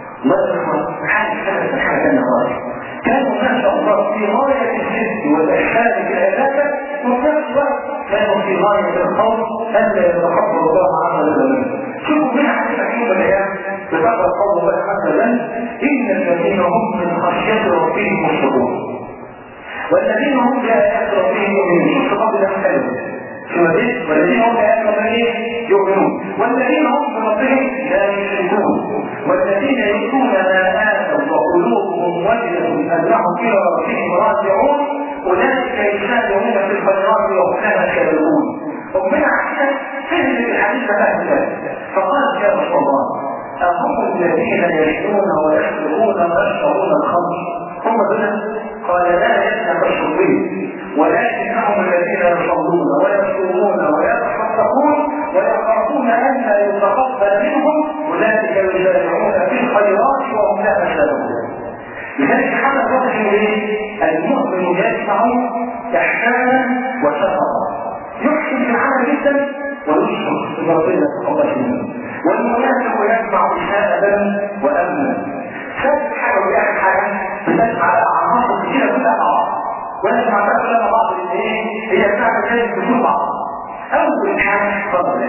الله حال السبب من حاجة ثانية خالص كانوا ما شاء الله في غاية الجد والإحسان بالعبادة وفي نفس الوقت كانوا في غاية الخوف ألا يتقبل الله عمل الذنب شوفوا من حديث يوم الأيام بتقرأ قول الله مثلا إن الذين هم من خشية ربهم مشركون والذين هم بآيات ربهم يؤمنون شوف قبل الكلمة شو دي والذين هم بآيات ربهم يؤمنون والذين هم بربهم لا يشركون والذين يؤتون ما آتوا وقلوبهم وجلة أنهم إلى ربهم راجعون أولئك يسارعون في الخيرات وهم لا يشركون ربنا عشان فهم الحديث هذا فقال يا رسول الله أهم الذين يشركون ويشركون ويشربون الخمر هم دول قال لا يتبشر به ولكنهم الذين يصلون ويصومون ويتصدقون ويخافون ان لا يتقبل منهم اولئك يسارعون في الخيرات وهم لا يشاءون لذلك حدث وقت ايه؟ المؤمن يسمع احسانا وشفقه يحسن في العمل جدا ويشفق في ربنا تقبل منه والمنافق يسمع إشاءة وأمنا ثالث حاجة وآخر حاجة بنسمع أعماق كتيرة كلها مع بعض ونسمع بقى كلها مع بعض إيه هي بتاعت ذلك بدون بعض أول حاجة فضل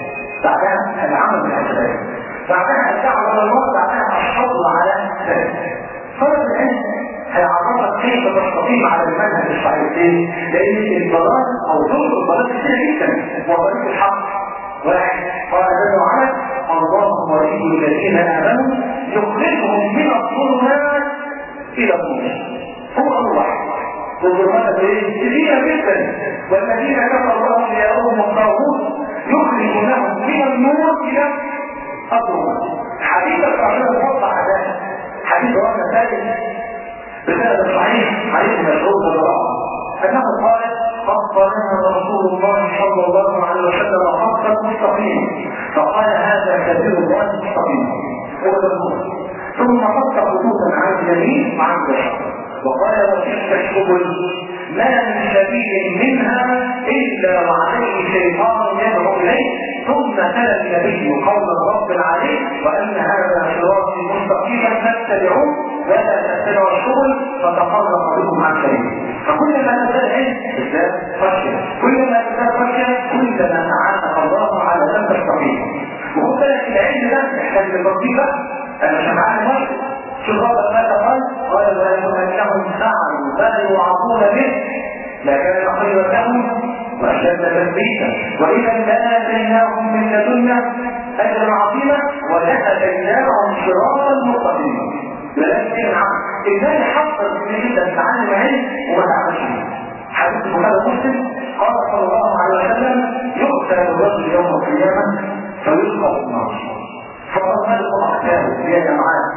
بعدها العمل بالحسنات بعدها الدعوة إلى الله بعدها الحفظ على ذلك فرض العلم هيعرفك كيف تستقيم على المنهج الصحيح لأن الضلال أو ظلم الضلال كتير جدا وطريق الحق واحد قال جل وعلا الله ولي الذين امنوا يخرجهم من الظلمات الى النور هو الله والظلمات كبيره جدا والذين كفروا اولياءهم الطاغوت يخرجونهم من النور الى الظلمات حديث الرسول وضح ذلك حديث واحد ثالث بسبب صحيح حديث مشهور بالرابع انه قال خط لنا رسول الله صلى الله عليه وسلم خطا مستقيما فقال هذا كبير الله مستقيم هو ده ثم خط خطوطا عن اليمين وعن اليسار وقال وتلك السبل ما من سبيل منها الا وعليه شيطان يدعو اليه ثم تلا النبي قول الرب العليم وان هذا صراطي مستقيما فاتبعوه ولا تتبعوا السبل فتفرق بكم عن سبيله فكلما تزداد علم تزداد خشيه كلما تزداد خشيه كلما اعانك الله على ان تستقيم وخد بالك العلم ده يحتاج للتطبيق بقى انا سمعان مصر شو الرب ماذا قال؟ قال ولكنهم سعوا ما يوعظون به لكان خيرا لهم واشد تثبيتا واذا لاتيناهم من لدنا اجرا عظيما ولهديناهم صراطا مستقيما لكن الانسان يحصل من جدا تعلم علم وما تعملش حديث البخاري مسلم قال صلى الله عليه وسلم يؤتى الرجل يوم القيامه فيلقى في النار فقد ملك احكامه يا جماعه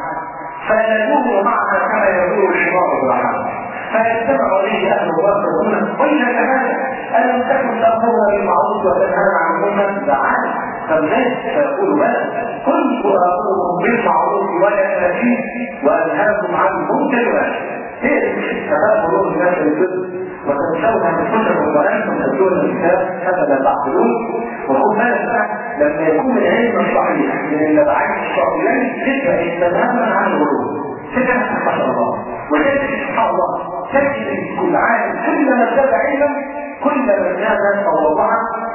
فيدور معها كما يدور الشباب الرحمن فيجتمع عليه اهل الارض يقولون ويلك هذا الم تكن تامرنا بالمعروف وتنهانا عن المنكر دعانا فالناس فيقول بلى كنت امركم بالمعروف ولا اتي وانهاكم عن المنكر هي تامرون الناس بالبر وتنسون انفسكم وانتم تتلون الكتاب افلا تعقلون وخد بالك بقى لما يكون العلم الصحيح من النبعين الشرعيين تبعد تماما عن الغلو تبعد ما شاء الله ولذلك سبحان الله تجد كل عالم كلما ازداد علما كلما زاد تواضعا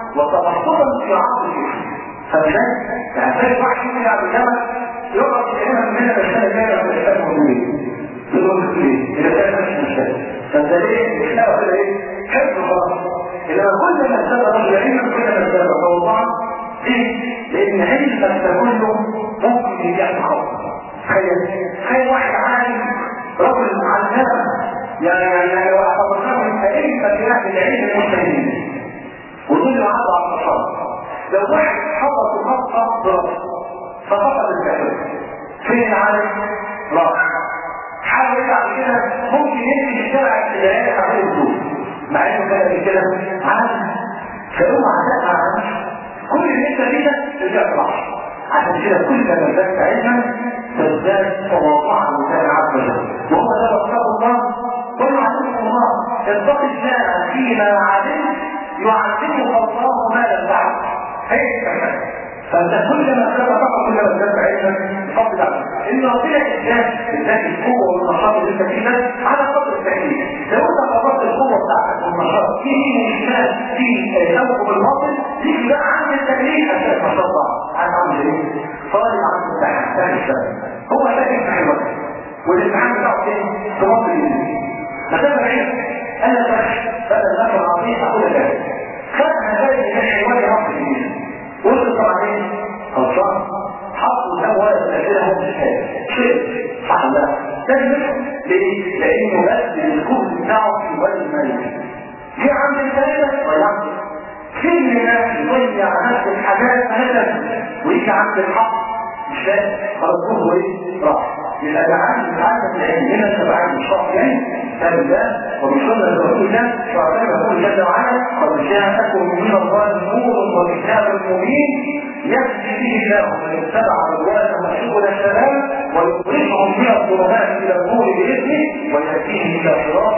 وتبسطا في عقل الشيخ فبالذات يعني زي واحد يلعب الجبل يقعد يتكلم من الاشياء الجايه من الاشياء الموجوده يقول ليه؟ اذا كان مش مشكله فانت ليه مش لاقي كده ايه؟ حفظ خلاص انما كل ما ازداد رجل علما كل ما ازداد تواضعا ليه؟ لان علمك كله ممكن يبيع خطأ تخيل تخيل واحد عالم رجل معلم يعني يعني لو اعتبرناه من علم ففي اهل العلم المجتهدين ودول عرض على النشاط لو واحد حفظ خطأ براسه ففقد الفهم فين العالم؟ راح حاول يلعب كده ممكن يمشي الشارع في العيال عليه الدول مع انه كان كده عالم فاوعى تقع عنه كل اللي انت فيه ده ترجع صح عشان كده كل ما ازددت علما تزداد تواضعا لله عز وجل وهو ده واتقوا الله قل علمكم الله اتق الله فيما علمت يعلمك الله ما لم تعلم هي الكلمه فانت كل ما ازداد فقط كل ما ازداد علما فضل ان ربنا اداك اداك القوه والنشاط اللي انت فيه ده على قدر التكليف لو انت قررت القوه بتاعتك والنشاط فيه مشكلات في توقف الباطل تيجي بقى عند التكليف عشان ما شاء الله عن عمل ايه؟ طالب عن الامتحان السنه هو ده يمتحن الوقت والامتحان بتاعه فين؟ في مصر الجديد فكان بعيد انا فاش بدل ما كان عظيم اقول ذلك خدها زي الحيوان مصر الجديد وصل طبعا ايه؟ خلصان حطوا ده ولا الاسئله هم مش شيء صح لا لازم نفهم ليه؟ لانه بس الكود بتاعه في وزن الملك جه عند الثلاثه ضيعت كل الناس يضيع نفس الحاجات ثلاثه ويجي عند الحق مش فاهم خلاص هو ايه؟ راح يبقى ده عند العالم العلم هنا تبعين الشرعي فبالله وبسنة رسول الله وعلى يقول جل وعلا قد جاءكم من الله نور وكتاب مبين يهدي به الله من اتبع رضوانه سبل السلام ويخرجهم من الظلمات الى النور باذنه ويهديهم الى صراط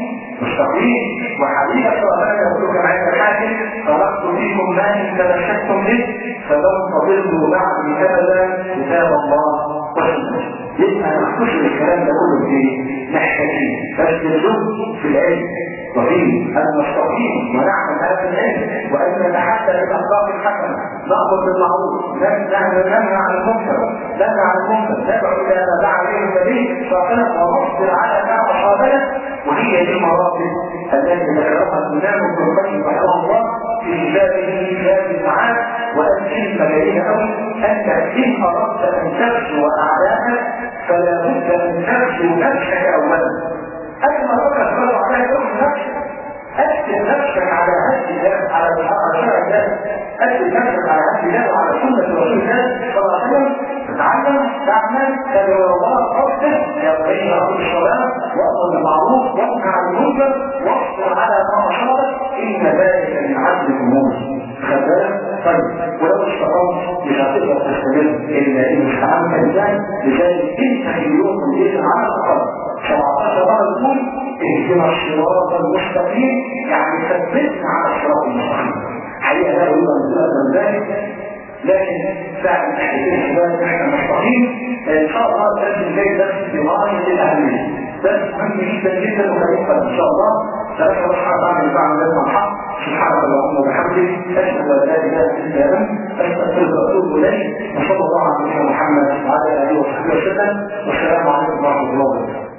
مستقيم وحبيبك وهذا يقول كما عند الحاكم خلقت فيكم ما ان تمسكتم به فلن تضلوا بعد ابدا كتاب الله وسنته يبقى نخش الكلام ده كله في محتاجين بس الجزء في العلم وفي ان نستقيم ونعمل هذا العلم وان نتحدى بالاخلاق الحسنه نامر بالمعروف ننهى عن المنكر ننهى عن المنكر ندعو الى ما دعا اليه النبي صلى الله عليه وسلم ونصبر على ما اصابنا وهي دي المراتب التي ذكرها الامام ابن القيم رحمه الله في كتابه كتاب المعاد وان كلمه جيده قوي انت ان اردت ان تغزو اعداءك فلا بد ان تغزو نفسك اولا قبل ما تفكر تغزو اعداءك تغزو نفسك أكتب نفسك على هدي الله على شرع الله أكتب نفسك على هدي الله وعلى سنة رسول الله صلى الله عليه وسلم تتعلم تعمل تدعو الله تصبر يبقين رسول الصلاة وأصل المعروف وانهى عن المنكر واصبر على ما أصابك إن ذلك من عزم الأمور خبال طيب ولو اشتغلت مش هتقدر تستمر إلا إن استعنت بالله لذلك انت في اليوم الليل على الأقل 17 مرة تقول اهدنا الصراط المستقيم يعني ثبتنا على الصراط المستقيم الحقيقه لا اريد ان اقول ذلك لكن فعلا تحديد الشباب احنا محتاجين ان شاء الله الدرس الجاي درس بغايه الاهميه درس مهم جدا جدا وهيفهم ان شاء الله فنسال الله سبحانه وتعالى ان ينفعنا بما الحق سبحانك اللهم وبحمدك اشهد ان لا اله الا انت استغفرك واتوب اليك وصلى الله على نبينا محمد وعلى اله وصحبه وسلم والسلام عليكم ورحمه الله وبركاته